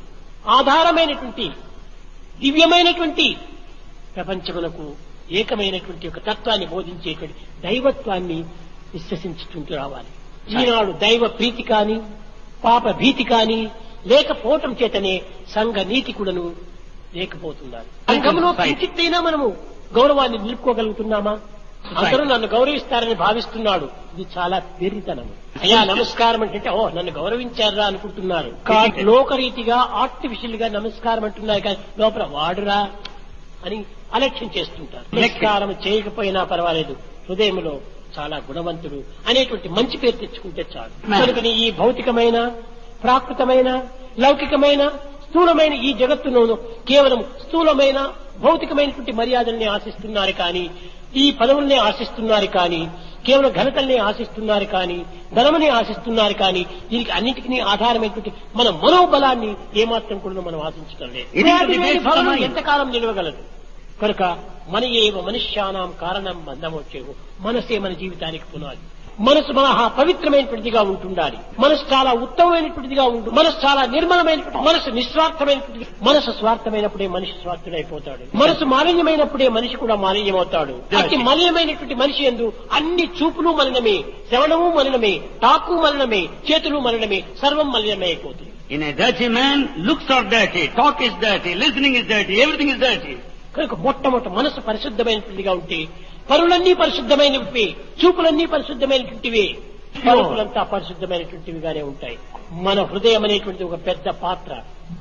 ఆధారమైనటువంటి దివ్యమైనటువంటి ప్రపంచమునకు ఏకమైనటువంటి ఒక తత్వాన్ని బోధించేటువంటి దైవత్వాన్ని విశ్వసించుకుంటూ రావాలి ఈనాడు దైవ ప్రీతి కాని పాప భీతి కాని లేకపోవటం చేతనే సంఘ నీతి కూడాను లేకపోతున్నారు సంఘంలో కించిత్తైనా మనము గౌరవాన్ని నిలుపుకోగలుగుతున్నామా అందరూ నన్ను గౌరవిస్తారని భావిస్తున్నాడు ఇది చాలా పెరితనం అయ్యా నమస్కారం అంటే ఓ నన్ను గౌరవించారా అనుకుంటున్నారు కా- లోకరీతిగా ఆర్టిఫిషియల్ గా నమస్కారం అంటున్నారు కానీ లోపల వాడురా అని అలక్ష్యం చేస్తుంటారు నమస్కారం చేయకపోయినా పర్వాలేదు హృదయంలో చాలా గుణవంతుడు అనేటువంటి మంచి పేరు తెచ్చుకుంటే చాలు కనుకని ఈ భౌతికమైన ప్రాకృతమైన లౌకికమైన స్థూలమైన ఈ జగత్తులోను కేవలం స్థూలమైన భౌతికమైనటువంటి మర్యాదల్ని ఆశిస్తున్నారు కానీ ఈ పదవుల్ని ఆశిస్తున్నారు కానీ కేవలం ఘనతల్ని ఆశిస్తున్నారు కానీ ధనముని ఆశిస్తున్నారు కానీ దీనికి అన్నిటికీ ఆధారమైనటువంటి మన మనోబలాన్ని ఏమాత్రం కూడా మనం ఆశించడం లేదు ఇది ఇలాంటి the base ఫలం mind. ఎంతకాలం నిలవగలదు కనుక మన ఏవ మనుష్యానాం కారణం బంధమొచ్చేవు మనసే మన జీవితానికి పునాది మనసు మహా పవిత్రమైనటువంటిదిగా ఉంటుండాలి మనసు చాలా ఉత్తమమైనటువంటిదిగా ఉంటుంది మనసు చాలా నిర్మలమైనటువంటి మనసు నిస్వార్థమైనటువంటి మనసు స్వార్థమైనప్పుడే మనిషి స్వార్థుడైపోతాడు మనసు మాలిన్యమైనప్పుడే మనిషి కూడా మాలిన్యమవుతాడు అతి మలినమైనటువంటి మనిషి ఎందు అన్ని చూపులు మలినమే శ్రవణము మలినమే తాకు మలినమే చేతులు మలినమే సర్వం మలినమే అయిపోతుంది In a dirty man, looks are dirty, talk is dirty, listening is dirty, everything is dirty. కనుక మొట్టమొదటి మనసు పరిశుద్ధమైనటువంటిదిగా ఉంటే పరులన్నీ పరిశుద్ధమైనవి చూపులన్నీ పరిశుద్ధమైనటువంటివి పరుపులంతా పరిశుద్ధమైనటువంటివిగానే ఉంటాయి మన హృదయం అనేటువంటిది ఒక పెద్ద పాత్ర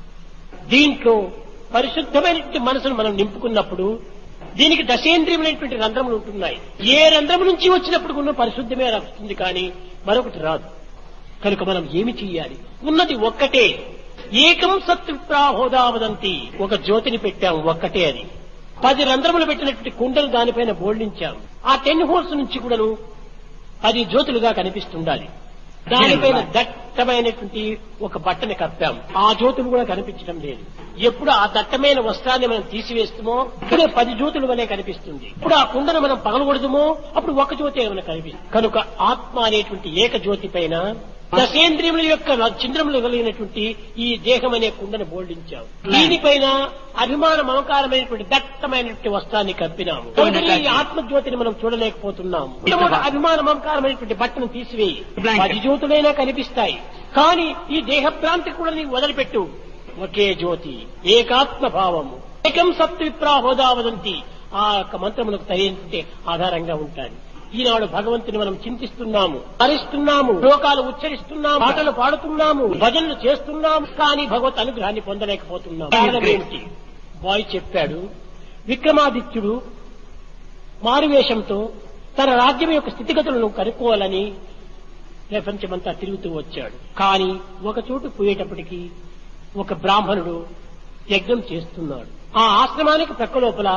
దీంట్లో పరిశుద్ధమైనటువంటి మనసును మనం నింపుకున్నప్పుడు దీనికి దశేంద్రియమైనటువంటి రంధ్రములు ఉంటున్నాయి ఏ రంధ్రము నుంచి వచ్చినప్పుడు కూడా పరిశుద్ధమే వస్తుంది కానీ మరొకటి రాదు కనుక మనం ఏమి చెయ్యాలి ఉన్నది ఒక్కటే ఏకం సత్విప్రాహోదావదంతి ఒక జ్యోతిని పెట్టాం ఒక్కటే అది పది రంధ్రములు పెట్టినటువంటి కుండలు దానిపైన బోల్డించాం ఆ టెన్ హోల్స్ నుంచి కూడాను పది జ్యోతులుగా కనిపిస్తుండాలి దానిపైన దట్టమైనటువంటి ఒక బట్టని కప్పాం ఆ జ్యోతులు కూడా కనిపించడం లేదు ఎప్పుడు ఆ దట్టమైన వస్త్రాన్ని మనం తీసివేస్తామో ఇప్పుడే పది జ్యోతులు వలె కనిపిస్తుంది ఇప్పుడు ఆ కుండను మనం పగలగొడదుమో అప్పుడు ఒక జ్యోతి ఏమైనా కనిపిస్తుంది కనుక ఆత్మ అనేటువంటి ఏక జ్యోతి పైన దశేంద్రియముల యొక్క చింద్రములు కలిగినటువంటి ఈ దేహం అనే కుండను బోల్డించాం దీనిపైన అభిమాన మమకారమైనటువంటి దట్టమైనటువంటి వస్త్రాన్ని కప్పినాము కనుక ఈ ఆత్మజ్యోతిని మనం చూడలేకపోతున్నాము మొట్టమొదట అభిమాన మమకారమైనటువంటి బట్టను తీసివేయి పది జ్యోతులైనా కనిపిస్తాయి కానీ ఈ దేహ భ్రాంతి కూడా నీవు వదిలిపెట్టు ఒకే జ్యోతి ఏకాత్మ భావము ఏకం సత్విప్రా హోదావదంతి ఆ యొక్క మంత్రములకు తగినటువంటి ఆధారంగా ఉంటాయి ఈనాడు భగవంతుని మనం చింతిస్తున్నాము హరిస్తున్నాము శ్లోకాలు ఉచ్చరిస్తున్నాము పాటలు పాడుతున్నాము భజనలు చేస్తున్నాము కానీ భగవత్ అనుగ్రహాన్ని పొందలేకపోతున్నాము కారణం ఏమిటి బాయ్ చెప్పాడు విక్రమాదిత్యుడు మారువేషంతో తన రాజ్యం యొక్క స్థితిగతులను కనుక్కోవాలని ప్రపంచమంతా తిరుగుతూ వచ్చాడు కానీ ఒక చోటు పోయేటప్పటికి ఒక బ్రాహ్మణుడు యజ్ఞం చేస్తున్నాడు ఆ ఆశ్రమానికి ప్రక్క లోపల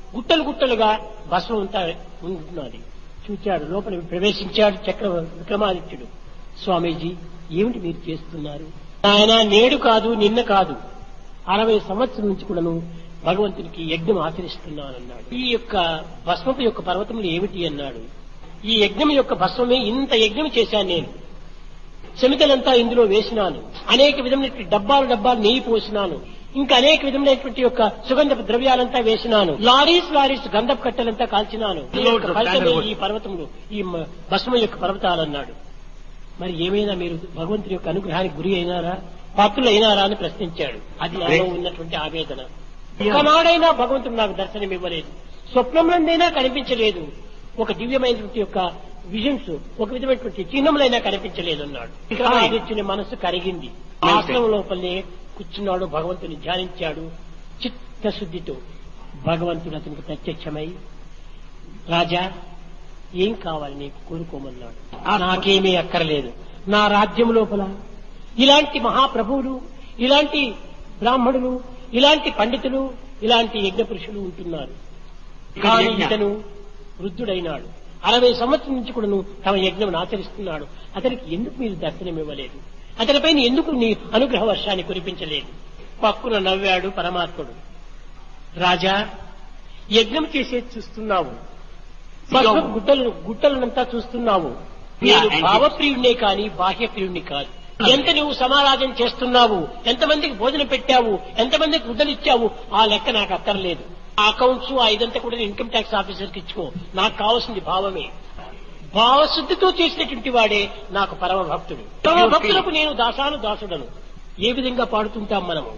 గుట్టలు గుట్టలుగా భస్మం అంతా ఉంటున్నది చూచాడు లోపల ప్రవేశించాడు చక్ర విక్రమాదిత్యుడు స్వామీజీ ఏమిటి మీరు చేస్తున్నారు ఆయన నేడు కాదు నిన్న కాదు అరవై సంవత్సరం నుంచి కూడాను భగవంతునికి యజ్ఞం ఆచరిస్తున్నానన్నాడు ఈ యొక్క భస్మపు యొక్క పర్వతములు ఏమిటి అన్నాడు ఈ యజ్ఞం యొక్క భస్మమే ఇంత యజ్ఞం చేశాను నేను చెమికలంతా ఇందులో వేసినాను అనేక విధమైన డబ్బాలు డబ్బాలు నెయ్యి పోసినాను ఇంకా అనేక విధమైనటువంటి యొక్క సుగంధ ద్రవ్యాలంతా వేసినాను లారీస్ లారీస్ గంధపు కట్టెలంతా కాల్చినాను ఈ యొక్క ఫలితమే ఈ పర్వతములు ఈ మ- భస్మం యొక్క పర్వతాలన్నాడు మరి ఏమైనా మీరు భగవంతుని యొక్క అనుగ్రహానికి గురి అయినారా పాత్రులు అయినారా అని ప్రశ్నించాడు అది నాలో ఉన్నటువంటి ఆవేదన ఒకనాడైనా భగవంతుడు నాకు దర్శనం ఇవ్వలేదు స్వప్నంలోనైనా కనిపించలేదు ఒక దివ్యమైనటువంటి యొక్క విజన్స్ ఒక విధమైనటువంటి చిహ్నములైనా కనిపించలేదు అన్నాడు విక్రమాదిత్యుని మనస్సు కరిగింది ఆశ్రమం లోపలే కూర్చున్నాడు భగవంతుని ధ్యానించాడు చిత్తశుద్ధితో భగవంతుడు అతనికి ప్రత్యక్షమై రాజా ఏం కావాలి నీకు కోరుకోమన్నాడు నాకేమీ అక్కర్లేదు నా రాజ్యం లోపల ఇలాంటి మహాప్రభువులు ఇలాంటి బ్రాహ్మణులు ఇలాంటి పండితులు ఇలాంటి యజ్ఞ పురుషులు ఉంటున్నారు కానీ ఇతను వృద్ధుడైనాడు అరవై సంవత్సరం నుంచి కూడాను తమ యజ్ఞం ఆచరిస్తున్నాడు అతనికి ఎందుకు మీరు దర్శనం ఇవ్వలేదు అతనిపైన ఎందుకు నీ అనుగ్రహ వర్షాన్ని కురిపించలేదు పక్కున నవ్వాడు పరమాత్ముడు రాజా యజ్ఞం చేసేది చూస్తున్నావు భస్మ గుట్టలను గుట్టలనంతా చూస్తున్నావు నేను భావప్రియుడినే కాని బాహ్యప్రియుడిని కాదు ఎంత నువ్వు సమారాధన చేస్తున్నావు ఎంతమందికి భోజనం పెట్టావు ఎంతమందికి ముద్దలు ఇచ్చావు ఆ లెక్క నాకు అక్కర్లేదు ఆ అకౌంట్స్ ఆ ఇదంతా కూడా ఇన్కమ్ ట్యాక్స్ ఆఫీసర్కి ఇచ్చుకో నాకు కావాల్సింది భావమే భావశుద్ధితో చేసినటువంటి వాడే నాకు పరమ భక్తుడు పరమ భక్తులకు నేను దాసాను దాసుడను ఏ విధంగా పాడుతుంటాం మనము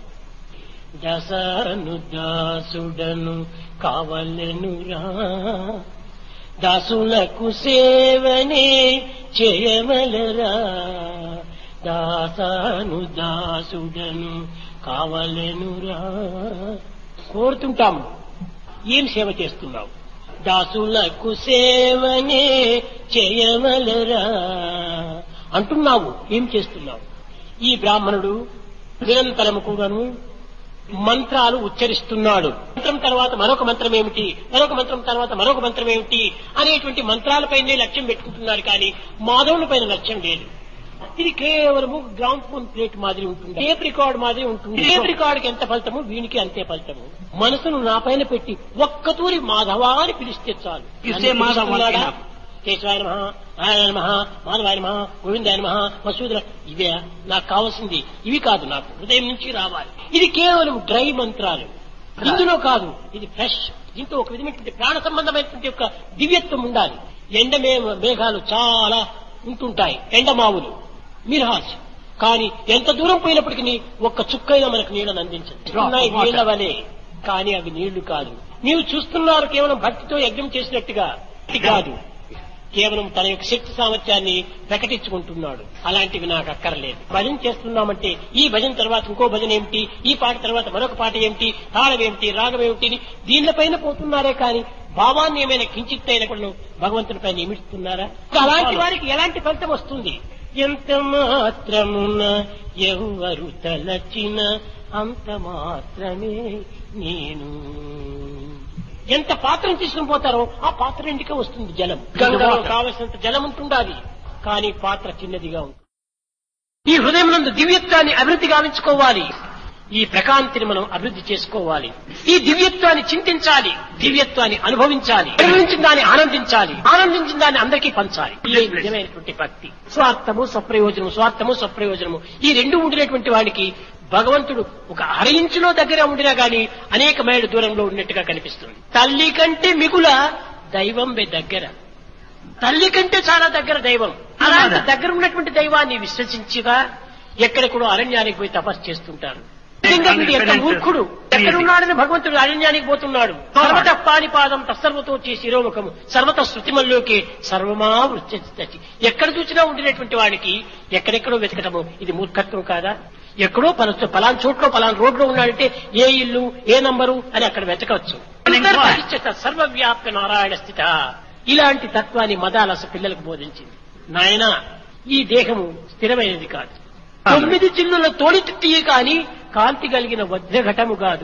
దసాను దాసుడను కావలెనురా దాసులకు సేవనే చేయమలరా దాసాను దాసుడను కావలెనురా కోరుతుంటాము ఏం సేవ చేస్తున్నావు దాసులకు సేవనే చేయమలరా అంటున్నావు ఏం చేస్తున్నావు ఈ బ్రాహ్మణుడు నిరంతరము కూడాను మంత్రాలు ఉచ్చరిస్తున్నాడు మంత్రం తర్వాత మరొక మంత్రం ఏమిటి మరొక మంత్రం తర్వాత మరొక మంత్రం ఏమిటి అనేటువంటి మంత్రాలపైనే లక్ష్యం పెట్టుకుంటున్నారు కానీ మాధవుని పైన లక్ష్యం లేదు ఇది కేవలము గ్రౌండ్ ఫోన్ ప్లేట్ మాదిరి ఉంటుంది టేప్ రికార్డ్ మాదిరి ఉంటుంది టేప్ రికార్డ్ కి ఎంత ఫలితము వీనికి అంతే ఫలితము మనసును నా పైన పెట్టి ఒక్కతూరి మాధవా అని పిలిస్తే చాలు You say Madhava, పిలుస్తున్నాడా? enough. కేశవాయ నమ నారాయణ నమ మాధవాయ నమ గోవిందాయ నమ మసూదర ఇవే నాకు కావాల్సింది ఇవి కాదు నాకు హృదయం నుంచి రావాలి ఇది కేవలం డ్రై మంత్రాలు ఇందులో కాదు ఇది ఫ్రెష్ దీంతో ఒక విధమైనటువంటి ప్రాణ సంబంధమైనటువంటి యొక్క దివ్యత్వం ఉండాలి ఎండ మే- మేఘాలు చాలా ఉంటుంటాయి ఎండమావులు మిర్హాస్ కానీ ఎంత దూరం పోయినప్పటికీ ఒక్క చుక్కైనా మనకు నీళ్ళని అందించదు Drop of ఉన్నాయి water. నీళ్ల వలే కానీ అవి నీళ్లు కాదు నీవు చూస్తున్నారు కేవలం భక్తితో యజ్ఞం చేసినట్టుగా ఇది కాదు కేవలం తన యొక్క శక్తి సామర్థ్యాన్ని ప్రకటించుకుంటున్నాడు అలాంటివి నాకు అక్కర్లేదు భజన చేస్తున్నామంటే ఈ భజన తర్వాత ఇంకో భజన ఏమిటి ఈ పాట తర్వాత మరొక పాట ఏమిటి తాళం ఏమిటి రాగం ఏమిటి దీనిపైన పోతున్నారే కానీ భావాన్ని ఏమైనా కించిత్తైన కూడా భగవంతుని పైన నిమిస్తున్నారా అలాంటి వారికి ఎలాంటి ఫలితం వస్తుంది ఎంత మాత్రమున ఎవరు తలచిన అంత మాత్రమే నేను ఎంత పాత్రను తీసుకుని పోతారో ఆ పాత్ర ఇంటికే వస్తుంది జలం గంగలో కావలసినంత జలం ఉంటుండాలి కానీ పాత్ర చిన్నదిగా ఉంటుంది ఈ హృదయం నందు దివ్యత్వాన్ని అభివృద్ధి గావించుకోవాలి ఈ ప్రకాంతిని మనం అభివృద్ధి చేసుకోవాలి ఈ దివ్యత్వాన్ని చింతించాలి దివ్యత్వాన్ని అనుభవించాలి అనుభవించిన దాన్ని ఆనందించాలి ఆనందించిన దాన్ని అందరికీ పంచాలి ఇదే నిజమైనటువంటి భక్తి స్వార్థము స్వప్రయోజనము స్వార్థము స్వప్రయోజనము ఈ రెండు ఉండినటువంటి వాడికి భగవంతుడు ఒక అర ఇంచులో దగ్గర ఉండినా గాని అనేక మైళ్ళ దూరంలో ఉన్నట్టుగా కనిపిస్తుంది తల్లి కంటే మిగుల దైవం బే దగ్గర తల్లి కంటే చాలా దగ్గర దైవం అలాంటి దగ్గర ఉన్నటువంటి దైవాన్ని విశ్వసించిగా ఎక్కడెక్కడో అరణ్యానికి పోయి తపస్సు చేస్తుంటారు నిజంగా వీడు ఎంత మూర్ఖుడు ఎక్కడున్నాడని భగవంతుడు అరణ్యానికి పోతున్నాడు సర్వత పానిపాదం తత్సర్వతో చే శిరోముఖము సర్వత శృతిమల్లోకి సర్వమా వృత్తి ఎక్కడ చూసినా ఉండినటువంటి వాడికి ఎక్కడెక్కడో వెతకటము ఇది మూర్ఖత్వం కాదా ఎక్కడో పల పలాన్ చోట్లో పలాన్ రోడ్లో ఉన్నాడంటే ఏ ఇల్లు ఏ నంబరు అని అక్కడ వెతకవచ్చు అంతర్బహిష్ట సర్వవ్యాప్త నారాయణ స్థిత ఇలాంటి తత్వాన్ని మదాలస పిల్లలకు బోధించింది నాయన ఈ దేహము స్థిరమైనది కాదు తొమ్మిది చిల్లుల తోడి తీయ కాని కాంతి కలిగిన వజ్రఘటము కాదు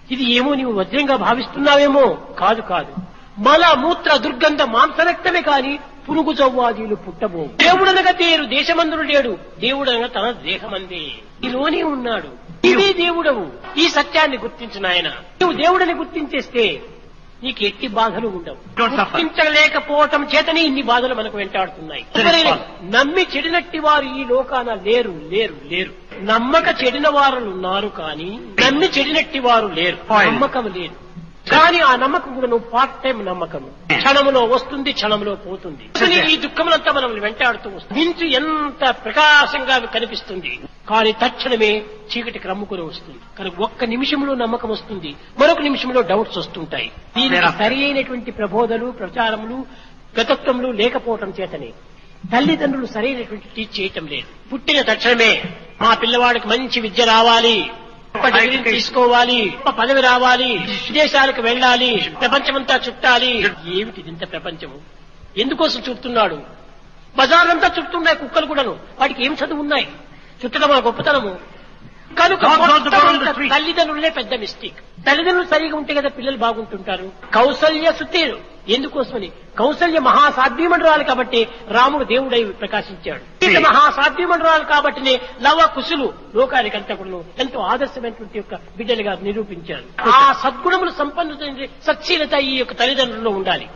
ఇది ఏమో నీవు వజ్రంగా భావిస్తున్నావేమో కాదు కాదు మల మూత్ర దుర్గంధ మాంసరక్తమే కాని పురుగు చవ్వాదీలు పుట్టబో దేవుడనగా తేరు దేశమందుడు లేడు దేవుడనగా తన దేహమందే ఈలోనే ఉన్నాడు ఇదే దేవుడవు ఈ సత్యాన్ని గుర్తించిన ఆయన నువ్వు దేవుడని గుర్తించేస్తే నీకు ఎట్టి బాధలు ఉండవు Don't suffer. గుర్తించలేకపోవటం చేతనే ఇన్ని బాధలు మనకు వెంటాడుతున్నాయి ఎవరైనా నమ్మి చెడినట్టి వారు ఈ లోకాన లేరు లేరు లేరు నమ్మక చెడిన వారు ఉన్నారు కానీ నమ్మి చెడినట్టి వారు లేరు Fine. నమ్మకం లేదు కానీ ఆ నమ్మకం కూడా నువ్వు పార్ట్ టైం నమ్మకం క్షణములో వస్తుంది క్షణంలో పోతుంది అసలు ఈ దుఃఖములంతా మనం వెంటాడుతూ వస్తుంది మించు ఎంత ప్రకాశంగా కనిపిస్తుంది కానీ తక్షణమే చీకటికి రమ్ముకుని వస్తుంది కానీ ఒక్క నిమిషంలో నమ్మకం వస్తుంది మరొక నిమిషంలో డౌట్స్ వస్తుంటాయి దీనికి సరి అయినటువంటి ప్రబోధలు ప్రచారములు గతత్వములు లేకపోవటం చేతనే తల్లిదండ్రులు సరైనటువంటి టీచ్ చేయటం లేదు పుట్టిన తక్షణమే మా పిల్లవాడికి మంచి విద్య రావాలి గొప్ప డిగ్రీ తీసుకోవాలి గొప్ప పదవి రావాలి విదేశాలకు వెళ్ళాలి ప్రపంచమంతా చుట్టాలి ఏమిటి ఇంత ప్రపంచము ఎందుకోసం చుడుతున్నాడు బజార్లంతా చుడుతున్నాయి కుక్కలు కూడాను వాటికి ఏం చదువు ఉన్నాయి చుట్టడం ఆ గొప్పతనము కనుక Dogs also మొత్తం go on the అంతా street. తల్లిదండ్రులే పెద్ద మిస్టేక్ తల్లిదండ్రులు సరిగా ఉంటే కదా పిల్లలు బాగుంటుంటారు కౌసల్య సుతేరు ఎందుకోసమని కౌసల్య మహాసాధ్యమండరాలు కాబట్టి రాముడు దేవుడై ప్రకాశించాడు ఇక మహాసాధ్యమండరాలు కాబట్టినే లవ కుశులు లోకానికి అంతా కూడా ఎంతో ఆదర్శమైనటువంటి యొక్క బిడ్డలుగా నిరూపించారు ఆ సద్గుణములు సంపన్నుత సచ్చీలత ఈ యొక్క తల్లిదండ్రుల్లో ఉండాలి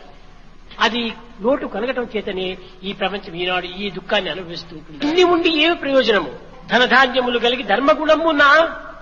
అది లోటు కలగటం చేతనే ఈ ప్రపంచం ఈనాడు ఈ దుఃఖాన్ని అనుభవిస్తూ ఉంటుంది ఇన్ని ఉండి ఏమి ప్రయోజనము ధనధాన్యములు కలిగి ధర్మగుణము నా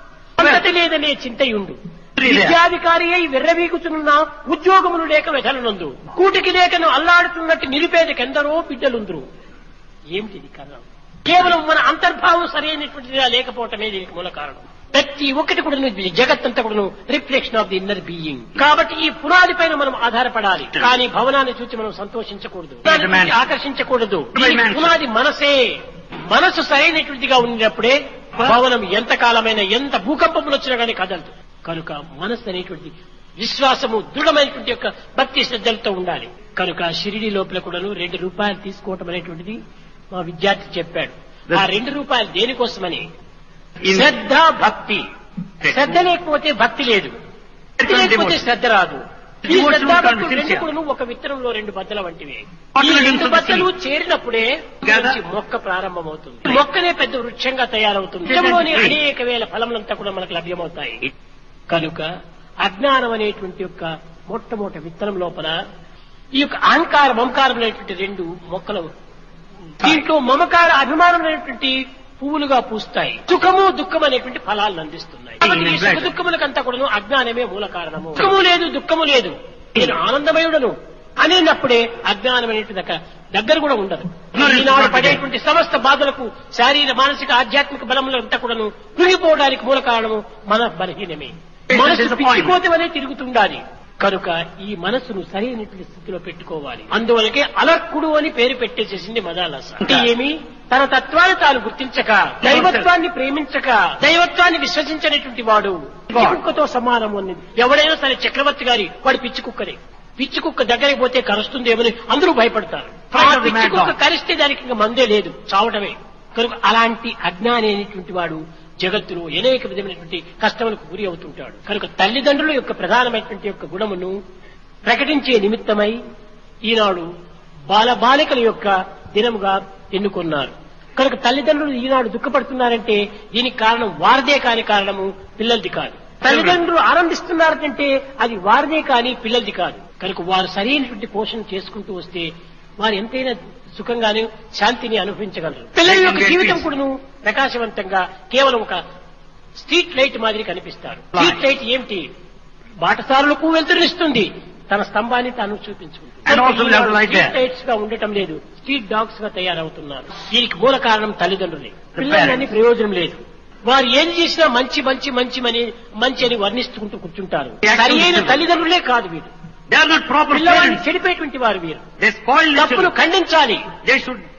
అంతటి లేదనే చింతయుండు విద్యాధికారి అయి విర్రవీగుచున్న ఉద్యోగములు లేక వెధలనందు కూటికి లేకను అల్లాడుతున్నట్టు నిరుపేదకెందరో బిడ్డలుందురు ఏమిటిది కారణం కేవలం మన అంతర్భావం సరైనటువంటిదిగా లేకపోవటమే దీనికి మూల కారణం ప్రతి ఒక్కటి కూడా జగత్తంతా కూడా reflection of the inner being కాబట్టి ఈ పునాది పైన మనం ఆధారపడాలి కానీ భవనాన్ని చూసి మనం సంతోషించకూడదు దాన్ని చూసి ఆకర్షించకూడదు దీనికి పునాది మనసే మనసు సరైనటువంటిదిగా ఉన్నప్పుడే భవనం ఎంత కాలమైన ఎంత భూకంపములు వచ్చినా కానీ కదలదు కనుక మనసు అనేటువంటి విశ్వాసము దృఢమైనటువంటి యొక్క భక్తి శ్రద్ధలతో ఉండాలి కనుక షిరిడి లోపల కూడాను రెండు రూపాయలు తీసుకోవటం అనేటువంటిది మా విద్యార్థి చెప్పాడు ఆ రెండు రూపాయలు దేనికోసమని In- శ్రద్ధ భక్తి శ్రద్ధ లేకపోతే భక్తి లేదు భక్తి లేకపోతే శ్రద్ధ రాదు ఈ Devotion శ్రద్ధ can't be భక్తులు రెండు sincere. కూడాను ఒక విత్తనంలో రెండు బద్దల వంటివి Bottle ఈ and రెండు into the బద్దలు seed. చేరినప్పుడే Together. మంచి మొక్క ప్రారంభమవుతుంది మొక్కనే పెద్ద వృక్షంగా తయారవుతుంది వృక్షంలోని Tree. అనేక వేల ఫలములంతా కూడా మనకు లభ్యమవుతాయి కనుక అజ్ఞానం అనేటువంటి యొక్క మొట్టమొదటి విత్తనం లోపల ఈ యొక్క అహంకార మమకారం అనేటువంటి రెండు మొక్కలు దీంట్లో మమకార అభిమానం అనేటువంటి పువ్వులుగా పూస్తాయి సుఖము దుఃఖం అనేటువంటి ఫలాలను అందిస్తున్నాయి కాబట్టి ఈ సుఖ దుఃఖములకంతా కూడా అజ్ఞానమే మూల కారణము సుఖము లేదు దుఃఖము లేదు నేను ఆనందమయుడను అనేటప్పుడే అజ్ఞానం అనేటువంటి దగ్గర దగ్గర కూడా ఉండదు ఈనాడు పడేటువంటి సమస్త బాధలకు శారీర మానసిక ఆధ్యాత్మిక బలములంతా కూడాను కృంగిపోవడానికి మూల కారణము మన బలహీనమే మనసు పిచ్చిపోతే వలె తిరుగుతుండాలి కనుక ఈ మనసును సరైనటువంటి స్థితిలో పెట్టుకోవాలి అందువలకే అలర్కుడు అని పేరు పెట్టేసేసింది మదాలస అంటే ఏమి తన తత్వాన్ని తాను గుర్తించక దైవత్వాన్ని ప్రేమించక దైవత్వాన్ని విశ్వసించనటువంటి వాడు పిచ్చి కుక్కతో సమానం అన్నది ఎవడైనా సరే చక్రవర్తి గారి వాడు పిచ్చి కుక్కనే పిచ్చి కుక్క దగ్గరికి పోతే కరుస్తుందేమని అందరూ భయపడతారు ఆ Fright of the పిచ్చి mad కుక్క dog. కరిస్తే దానికి ఇంకా మందే లేదు చావటమే కనుక అలాంటి అజ్ఞాని అయినటువంటి వాడు జగత్తులో అనేక విధమైనటువంటి కష్టములకు గురి అవుతుంటాడు కనుక తల్లిదండ్రుల యొక్క ప్రధానమైనటువంటి యొక్క గుణమును ప్రకటించే నిమిత్తమై ఈనాడు బాల బాలికల యొక్క దినముగా ఎన్నుకున్నారు కనుక తల్లిదండ్రులు ఈనాడు దుఃఖపడుతున్నారంటే దీనికి కారణం వారిదే కాని కారణము పిల్లలది కాదు తల్లిదండ్రులు ఆనందిస్తున్నారంటే అది వారిదే కాని పిల్లలది కాదు కనుక వారు సరైనటువంటి పోషణ చేసుకుంటూ వస్తే వారు ఎంతైనా సుఖంగానే శాంతిని అనుభవించగలరు పిల్లల యొక్క జీవితం కూడాను ప్రకాశవంతంగా కేవలం ఒక స్ట్రీట్ లైట్ మాదిరి కనిపిస్తారు స్ట్రీట్ లైట్ ఏమిటి బాటసారులకు వెళ్తురునిస్తుంది తన స్తంభాన్ని తాను చూపించుకుంటుంది And also we have to light there. Street lights గా ఉండటం లేదు స్ట్రీట్ డాగ్స్ గా తయారవుతున్నారు దీనికి మూల కారణం తల్లిదండ్రులే పిల్లలని ప్రయోజనం లేదు వారు ఏం చేసినా మంచి మంచి మంచి అని మంచి అని వర్ణిస్తుంటూ కూర్చుంటారు సరి అయిన తల్లిదండ్రులే కాదు వీరు They are not proper పిల్లవాడిని parents. చెడిపోయేటువంటి వారు వీరు They spoil the తప్పును children. ఖండించాలి They should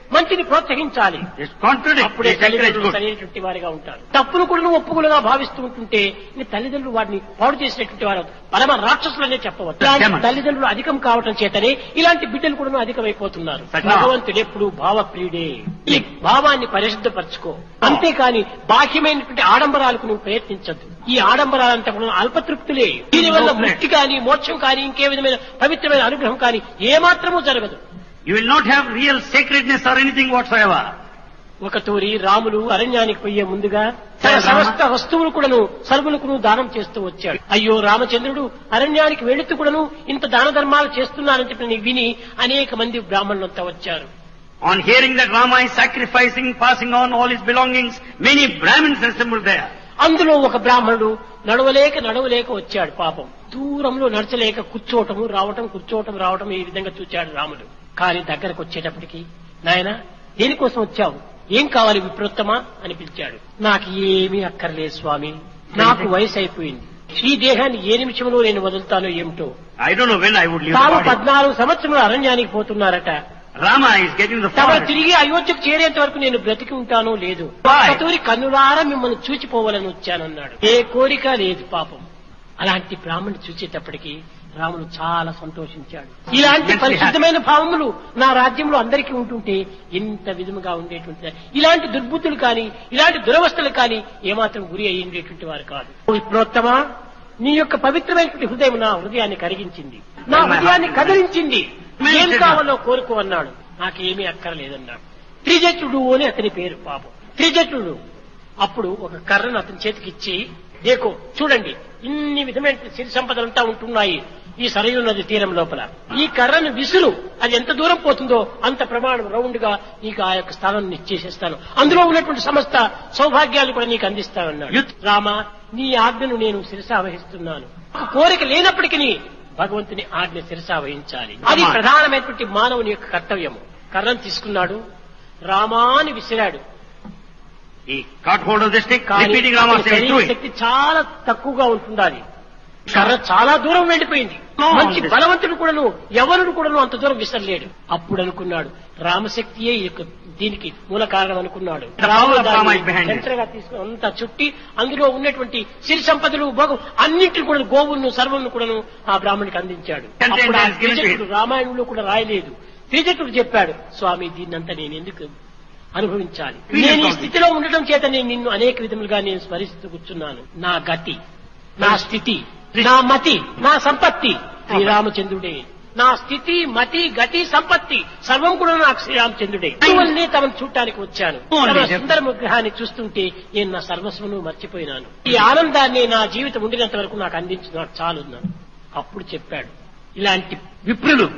మంచిని ప్రోత్సహించాలి It's contradict. అప్పుడే It's encourage తల్లిదండ్రులు good. సరైనటువంటి వారిగా ఉంటారు తప్పును కూడా ఒప్పుకులుగా భావిస్తూ ఉంటుంటే ఈ తల్లిదండ్రులు వాడిని పాడు చేసినటువంటి వారు పరమ రాక్షసులనే చెప్పవచ్చు ఇలాంటి Demons. తల్లిదండ్రులు అధికం కావటం చేతనే ఇలాంటి బిడ్డలు కూడా అధికమైపోతున్నారు Satna. భగవంతుడు ఎప్పుడు భావప్రియుడే ఈ భావాన్ని పరిశుద్ధపరచుకో అంతేకాని బాహ్యమైనటువంటి ఆడంబరాలకు నువ్వు ప్రయత్నించద్దు ఈ ఆడంబరాలంతా కూడా అల్పతృప్తులే దీనివల్ల ముక్తి కానీ మోక్షం కానీ ఇంకే విధమైన పవిత్రమైన అనుగ్రహం కానీ ఏమాత్రమూ జరగదు You will not have real sacredness or anything whatsoever. ఒక తూరి రాములు అరణ్యానికి పోయే ముందుగా తన రామ. సమస్త వస్తువులు కూడాను సరుకులకు దానం చేస్తూ వచ్చాడు అయ్యో రామచంద్రుడు అరణ్యానికి వెళుతూ కూడాను ఇంత దాన ధర్మాలు చేస్తున్నారని చెప్పి నేను విని అనేక మంది బ్రాహ్మణులంతా వచ్చారు On hearing that Rama is sacrificing, passing on all his belongings, many Brahmins assembled there. అందులో ఒక బ్రాహ్మణుడు నడవలేక నడవలేక వచ్చాడు పాపం దూరంలో నడచలేక కూర్చోవటము రావటం కూర్చోవటం రావటం ఈ విధంగా చూచాడు రాముడు కానీ దగ్గరకు వచ్చేటప్పటికి నాయన దేనికోసం వచ్చావు ఏం కావాలి విప్రోత్తమా అని పిలిచాడు నాకు ఏమీ అక్కర్లేదు స్వామి నాకు వయసు అయిపోయింది ఈ దేహాన్ని ఏ నిమిషంలో నేను వదులుతానో ఏమిటో I don't know when I would leave the తాము body. పద్నాలుగు సంవత్సరములు అరణ్యానికి పోతున్నారట Rama is getting the తమ forest. తిరిగి అయోధ్యకు చేరేంత వరకు నేను బ్రతికి ఉంటానో లేదు Why? ఒక్కతూరి కన్నులారా మిమ్మల్ని చూచిపోవాలని వచ్చానన్నాడు ఏ కోరిక లేదు పాపం అలాంటి బ్రాహ్మణి చూసేటప్పటికి రాముడు చాలా సంతోషించాడు ఇలాంటి Yes, పరిశుద్ధమైన భావములు నా రాజ్యంలో అందరికీ ఉంటుంటే ఎంత విధముగా ఉండేటువంటి ఇలాంటి దుర్బుద్ధులు కానీ ఇలాంటి దురవస్థలు కానీ ఏమాత్రం గురి అయ్యేటువంటి వారు కాదు విప్రోత్తమా నీ యొక్క పవిత్రమైనటువంటి హృదయం నా హృదయాన్ని కరిగించింది నా హృదయాన్ని కదిలించింది ఏం కావాలో కోరుకో అన్నాడు నాకేమీ అక్కర్లేదన్నాడు త్రిజటుడు అని అతని పేరు పాపం త్రిజటుడు అప్పుడు ఒక కర్రను అతని చేతికి ఇచ్చి దేకో చూడండి ఇన్ని విధమైన సిరి సంపదలంతా ఉంటున్నాయి ఈ సరయు నది తీరం లోపల ఈ కర్రను విసురు అది ఎంత దూరం పోతుందో అంత ప్రమాణం రౌండ్ గా నీకు ఆ యొక్క స్థానాన్ని ఇచ్చేసేస్తాను అందులో ఉన్నటువంటి సమస్త సౌభాగ్యాలు కూడా నీకు అందిస్తానన్నాడు యుత్. రామ నీ ఆజ్ఞను నేను శిరసావహిస్తున్నాను కోరిక లేనప్పటికీ భగవంతుని ఆజ్ఞ శిరసావహించాలి అది Come on. ప్రధానమైనటువంటి మానవుని యొక్క కర్తవ్యము కర్రను తీసుకున్నాడు రామాని విసిరాడు He caught hold of the stick, కానీ repeating Rama అతని said, శరీర do it. శక్తి చాలా తక్కువగా ఉంటుండాలి కర్ర చాలా దూరం వెళ్ళిపోయింది No, మంచి this- బలవంతుడు కూడాను ఎవరుడు కూడాను అంత దూరం విసరలేడు అప్పుడు అనుకున్నాడు రామశక్తియే ఈ యొక్క దీనికి మూల కారణం అనుకున్నాడు The power of Rama is behind it. చంచరగా తీసుకుని అంతా చుట్టి అందులో ఉన్నటువంటి సిరి సంపదలు భోగం అన్నింటిని కూడా గోవులను సర్వలను కూడాను ఆ బ్రాహ్మణికి అందించాడు Content అప్పుడు ఆ has given to him. త్రిజటుడు రామాయణంలో కూడా రాయలేదు త్రిజటుడు చెప్పాడు స్వామి దీన్నంతా నేను ఎందుకు అనుభవించాలి Please నేను ఈ account. స్థితిలో ఉండటం చేత నేను నిన్ను అనేక విధములుగా నేను స్మరిస్తూ కూర్చున్నాను నా గతి నా స్థితి నా మతి నా సంపత్తి శ్రీరామచంద్రుడే నా స్థితి మతి గతి సంపత్తి సర్వం కూడా నాకు శ్రీరామచంద్రుడే అందువల్లనే తమను చూడటానికి వచ్చాను Oh, తమ yes. సుందర విగ్రహాన్ని చూస్తుంటే నేను నా సర్వస్వను మర్చిపోయినాను ఈ ఆనందాన్ని నా జీవితం ఉండినంత వరకు నాకు అందించు నాకు చాలు అన్నాడు అప్పుడు చెప్పాడు ఇలాంటి విప్రులు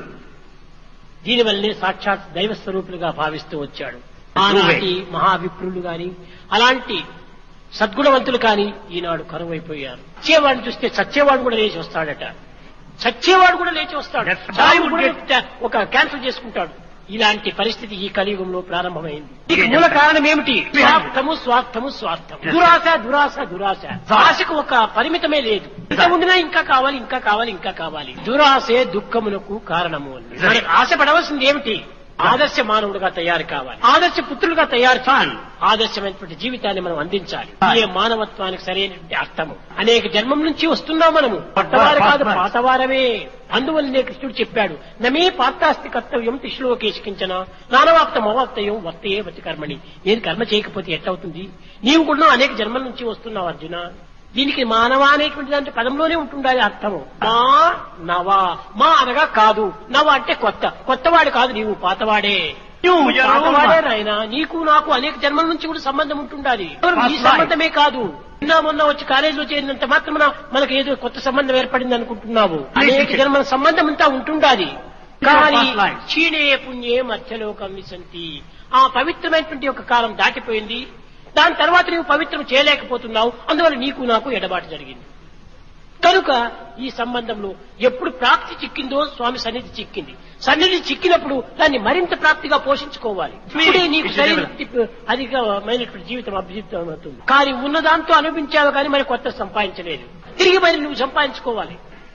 దీనివల్లనే సాక్షాత్ దైవ స్వరూపులుగా భావిస్తూ వచ్చాడు ఆనాటి మహావిప్రులు గాని అలాంటి సద్గుణవంతులు కాని ఈనాడు కరువైపోయారు చచ్చేవాడిని చూస్తే చచ్చేవాడు కూడా లేచి వస్తాడట చచ్చేవాడు కూడా లేచి వస్తాడు That's why చావు would కూడా get- ఒక క్యాన్సిల్ చేసుకుంటాడు ఇలాంటి పరిస్థితి ఈ కలియుగంలో ప్రారంభమైంది దీనికి మూల కారణం ఏమిటి స్వార్థము స్వార్థము స్వార్థము దురాశ దురాశ దురాశ ఆశకు ఒక పరిమితమే లేదు ఇంకా ఉండినా ఇంకా కావాలి ఇంకా కావాలి ఇంకా కావాలి దురాశే దుఃఖమునకు కారణము అని మనకు ఆశపడవలసింది ఏమిటి ఆదర్శ మానవుడిగా తయారు కావాలి ఆదర్శ పుత్రులుగా తయారు చేయాలి ఆదర్శమైనటువంటి జీవితాన్ని మనం అందించాలి ఇదే మానవత్వానికి సరైనటువంటి అర్థము అనేక జన్మం నుంచి వస్తున్నాం మనము పట్టవారు కాదు పాతవారమే అందువల్లనే కృష్ణుడు చెప్పాడు నమే పార్థాస్తి కర్తవ్యం తిశ్లోకేశికించన నానవాప్తం అవాప్తయం వర్తయే వతి కర్మని నేను కర్మ చేయకపోతే ఎట్లవుతుంది నీవు కూడా అనేక జన్మల నుంచి వస్తున్నావు అర్జున దీనికి మానవ అనేటువంటి దాంట్లో పదంలోనే ఉంటుండాలి అర్థము మా నవా మా అనగా కాదు నవ అంటే కొత్త కొత్తవాడు కాదు నీవు పాతవాడే నువ్వు You're పాతవాడే old. నాయన నీకు నాకు అనేక జన్మల నుంచి కూడా సంబంధం ఉంటుండాలి That's ఈ right. సంబంధమే కాదు నిన్న మొన్న వచ్చి కాలేజీలో చేరినంత మాత్రమున మనకు ఏదో కొత్త సంబంధం ఏర్పడింది అనుకుంటున్నావు అనేక జన్మల సంబంధం అంతా ఉంటుండాలి కానీ past life. క్షీణే పుణ్యే మధ్యలోకం విసంతి ఆ పవిత్రమైనటువంటి ఒక కాలం దాటిపోయింది దాని తర్వాత నీవు పవిత్రం చేయలేకపోతున్నావు అందువల్ల నీకు నాకు ఎడబాటు జరిగింది కనుక ఈ సంబంధంలో ఎప్పుడు ప్రాప్తి చిక్కిందో స్వామి సన్నిధి చిక్కింది సన్నిధి చిక్కినప్పుడు దాన్ని మరింత ప్రాప్తిగా పోషించుకోవాలి ఇప్పుడే నీకు సరైన అధికమైనటువంటి జీవితం అభిజితం అవుతుంది కానీ ఉన్న దాంతో అనుభవించావు కానీ మరి కొత్త సంపాదించలేదు తిరిగి మరి నువ్వు సంపాదించుకోవాలి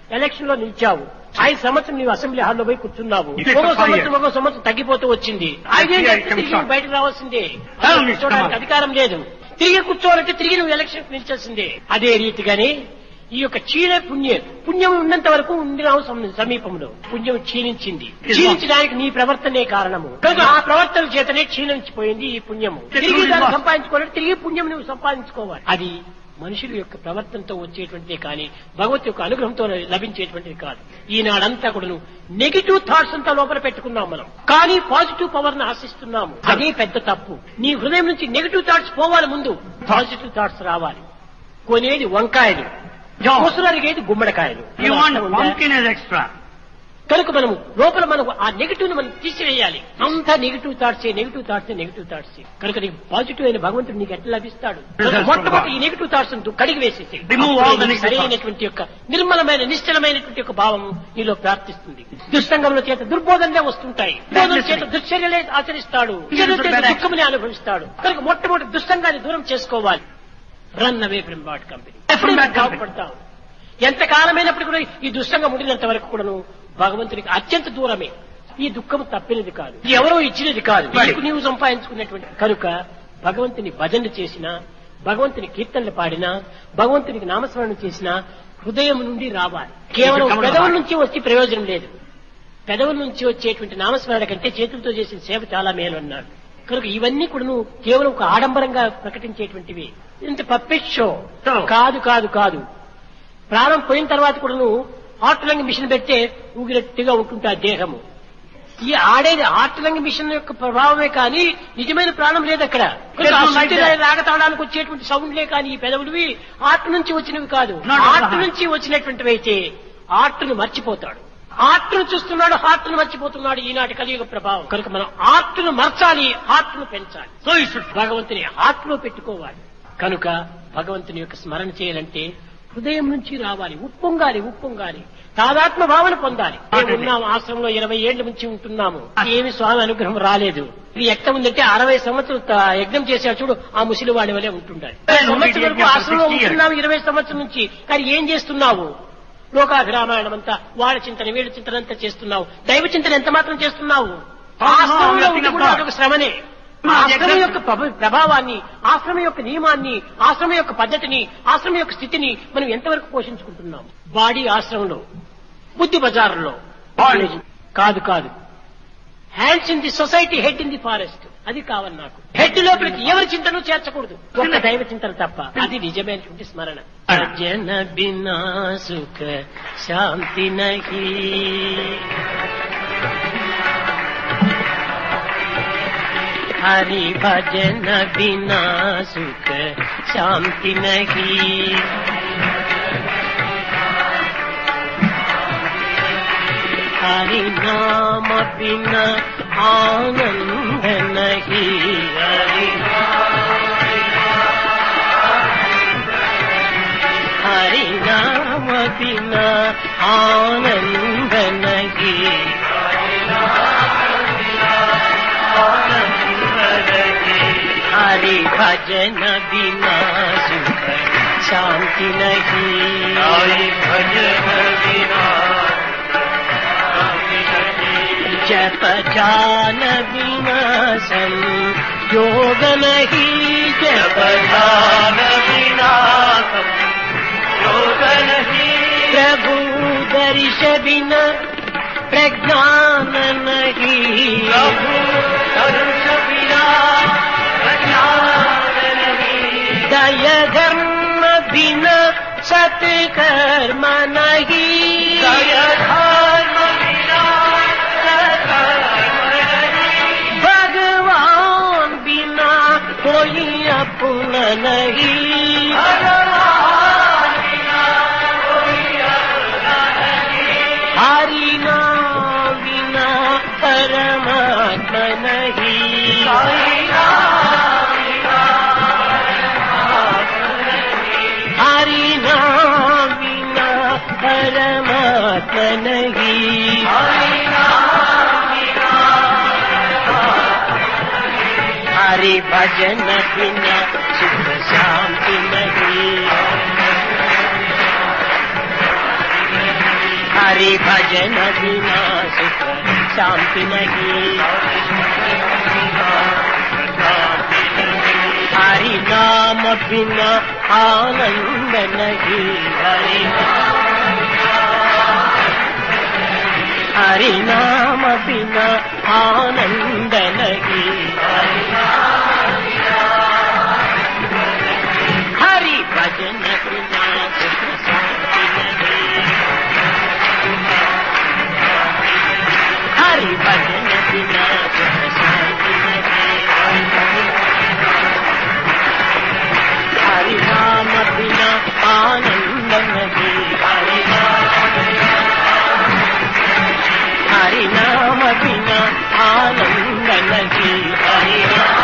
ఎలక్షన్ లో నిలిచావు ఐదు సంవత్సరం నీవు అసెంబ్లీ హాల్లో పోయి కూర్చున్నావు It takes ఒక five సంవత్సరం years. ఒక సంవత్సరం తగ్గిపోతూ వచ్చింది Next ఐదేళ్ళు year it అయితే comes తిరిగి short. నువ్వు బయటకు రావాల్సిందే Term is కూర్చోడానికి come. అధికారం లేదు తిరిగి కూర్చోవాలంటే తిరిగి నువ్వు ఎలక్షన్ నిలిచాల్సిందే అదే రీతిగానే ఈ యొక్క క్షీణ పుణ్యం పుణ్యం ఉన్నంత వరకు ఉండినావు సమ- సమీపంలో పుణ్యం క్షీణించింది క్షీణించడానికి నీ ప్రవర్తనే కారణము కనుక ఆ ప్రవర్తన చేతనే క్షీణించిపోయింది ఈ పుణ్యము తిరిగి దాన్ని సంపాదించుకోవాలి తిరిగి పుణ్యం నువ్వు సంపాదించుకోవాలి అది మనుషుల యొక్క ప్రవర్తనతో వచ్చేటువంటిదే కానీ భగవత్ యొక్క అనుగ్రహంతో లభించేటువంటిది కాదు ఈనాడంతా కూడా నెగిటివ్ థాట్స్ అంతా లోపల పెట్టుకున్నాం మనం కానీ పాజిటివ్ పవర్ ని ఆశిస్తున్నాము అదే పెద్ద తప్పు నీ హృదయం నుంచి నెగిటివ్ థాట్స్ పోవాలి ముందు పాజిటివ్ థాట్స్ రావాలి కొనేది వంకాయలు ముసలరిగేది గుమ్మడికాయలు You want అర్థం ఉందా? pumpkin as extra. కనుక మనము లోపల మనకు ఆ నెగిటివ్ ని మనం తీసివేయాలి అంతా negative thoughts negative thoughts negative thoughts కనుక నీకు పాజిటివ్ అయిన భగవంతుడు నీకు ఎట్లా లభిస్తాడు కనుక మొట్టమొదటి ఈ నెగిటివ్ థాట్స్ కడిగి వేసేసి Remove all the negative సరైనటువంటి యొక్క నిర్మలమైన నిశ్చలమైనటువంటి యొక్క భావం నీలో ప్రాప్తిస్తుంది దుష్టంగముల చేత దుర్బోధనలే వస్తుంటాయి బోధన చేత దుశ్చర్యలే ఆచరిస్తాడు చర్యల చేత దుఃఖముని అనుభవిస్తాడు కనుక మొట్టమొదటి దుష్టంగాన్ని దూరం చేసుకోవాలి run away from bad company ఎప్పుడు From bad company. బాగుపడతాం ఎంత కాలమైనప్పుడు కూడా ఈ దుష్టంగా ఉండినంత వరకు కూడాను భగవంతునికి అత్యంత దూరమే ఈ దుఃఖం తప్పినది కాదు ఇది ఎవరో ఇచ్చినది కాదు Right. నీకు నీవు సంపాదించుకున్నటువంటి కనుక భగవంతుని భజనలు చేసినా భగవంతుని కీర్తనలు పాడినా భగవంతునికి నామస్మరణ చేసినా హృదయం నుండి రావాలి కేవలం come from పెదవుల heart. నుంచి వచ్చి ప్రయోజనం లేదు పెదవుల నుంచి వచ్చేటువంటి నామస్మరణ కంటే చేతులతో చేసిన సేవ చాలా మేలు అన్నాడు కనుక ఇవన్నీ కూడా నువ్వు కేవలం ఒక ఆడంబరంగా ప్రకటించేటువంటివి ఇంత పప్పెట్ షో So- కాదు కాదు కాదు ప్రాణం పోయిన తర్వాత కూడా నువ్వు హార్ట్ లంగ్ మిషన్ పెడితే ఊగినట్టుగా ఉంటుంటా దేహము ఈ ఆడేది హార్ట్ లంగ్ మిషన్ యొక్క ప్రభావమే కానీ నిజమైన ప్రాణం లేదు అక్కడ There's no life there. రాగతాడానికి వచ్చేటువంటి సౌండ్లే కానీ ఈ పెదవుడివి హార్ట్ నుంచి వచ్చినవి కాదు Not of the heart heart. నుంచి వచ్చినటువంటివి అయితే హార్ట్ ను మర్చిపోతాడు హార్ట్ ను చూస్తున్నాడు హార్ట్ ను మర్చిపోతున్నాడు ఈనాటి కలియుగ ప్రభావం కనుక మనం హార్ట్ ను మర్చాలి హార్ట్ ను పెంచాలి So you should భగవంతుని హార్ట్ లో పెట్టుకోవాలి కనుక భగవంతుని యొక్క స్మరణ చేయాలంటే హృదయం నుంచి రావాలి ఉప్పొంగాలి ఉప్పొంగాలి తాదాత్మ భావన పొందాలి మేము ఉన్నాము ఆశ్రమంలో ఇరవై ఏళ్ల నుంచి ఉంటున్నాము ఏమి స్వామి అనుగ్రహం రాలేదు ఇది ఎక్కడ ఉందంటే అరవై సంవత్సరాలు త- యజ్ఞం చేశాడు చూడు ఆ ముసలి వాడి వలె ఉంటుండాలి సంవత్సరం వరకు ఆశ్రమంలో ఉంటున్నాము ఇరవై సంవత్సరం నుంచి కానీ ఏం చేస్తున్నావు లోకాభిరామాయణం అంతా వాళ్ళ చింతన వీళ్ళ చింతన అంతా చేస్తున్నావు దైవ చింతన ఎంత మాత్రం చేస్తున్నావు ఆశ్రమంలో ఉండి కూడా అదొక శ్రమనే ఆశ్రమం యొక్క ప్రభ- ప్రభావాన్ని ఆశ్రమం యొక్క నియమాన్ని ఆశ్రమం యొక్క పద్ధతిని ఆశ్రమం యొక్క స్థితిని మనం ఎంతవరకు పోషించుకుంటున్నాం బాడీ ఆశ్రమంలో బుద్ధి బజార్లో Body. కాదు కాదు hands in the society head in the forest అది కావాలి నాకు హెడ్ లోపలికి ఎవరి చింతను చేర్చకూడదు ఒక్క దైవ చింతన తప్ప అది నిజమైనటువంటి స్మరణ జన బినా సుఖ శాంతి నహి हरि भजन बिना सुख शांति नहीं हरि नाम बिना आनंद नहीं हरि हरि नाम बिना आनंद नहीं हरि भजन बिना सुख शांति नहीं हरि भजन बिना जप जान बिना सम योग नहीं जप जान बिना योग नहीं प्रभु दर्श बिना प्रज्ञान नहीं प्रभु दर्श बिना दय धर्म बिना सत्कर्म नहीं दय धर्म बिना भगवान बिना कोई अपना नहीं हरि नाम बिना परमात्मा नहीं हरि नाम बिना परमात्मा नहीं हरि भजन बिना सुख शांति नहीं हरि भजन बिना सुख शांति नहीं हरि नाम बिना आनंद नहीं हरि हरि नाम बिना आनंद नहीं हरि भजन बिना सुख शांति नहीं हरि भजन बिना सुख शांति नहीं हरि नाम बिना आनंद नहीं हरि हरि नाम बिना आनंद नहीं हरि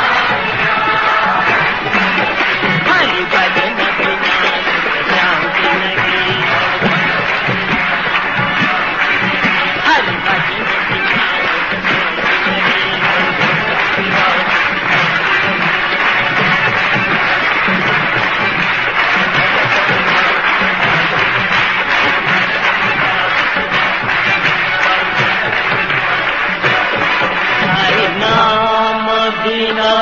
हरि भजन बिना सुख शांति नहीं हरि भजन बिना सुख शांति नहीं हरि नाम बिना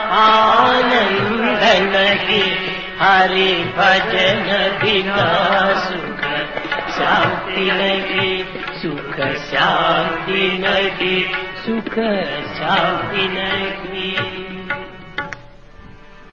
आनंद नहीं हरि भजन बिना सुख शांति नहीं सुख शांति नहीं सुख शांति नहीं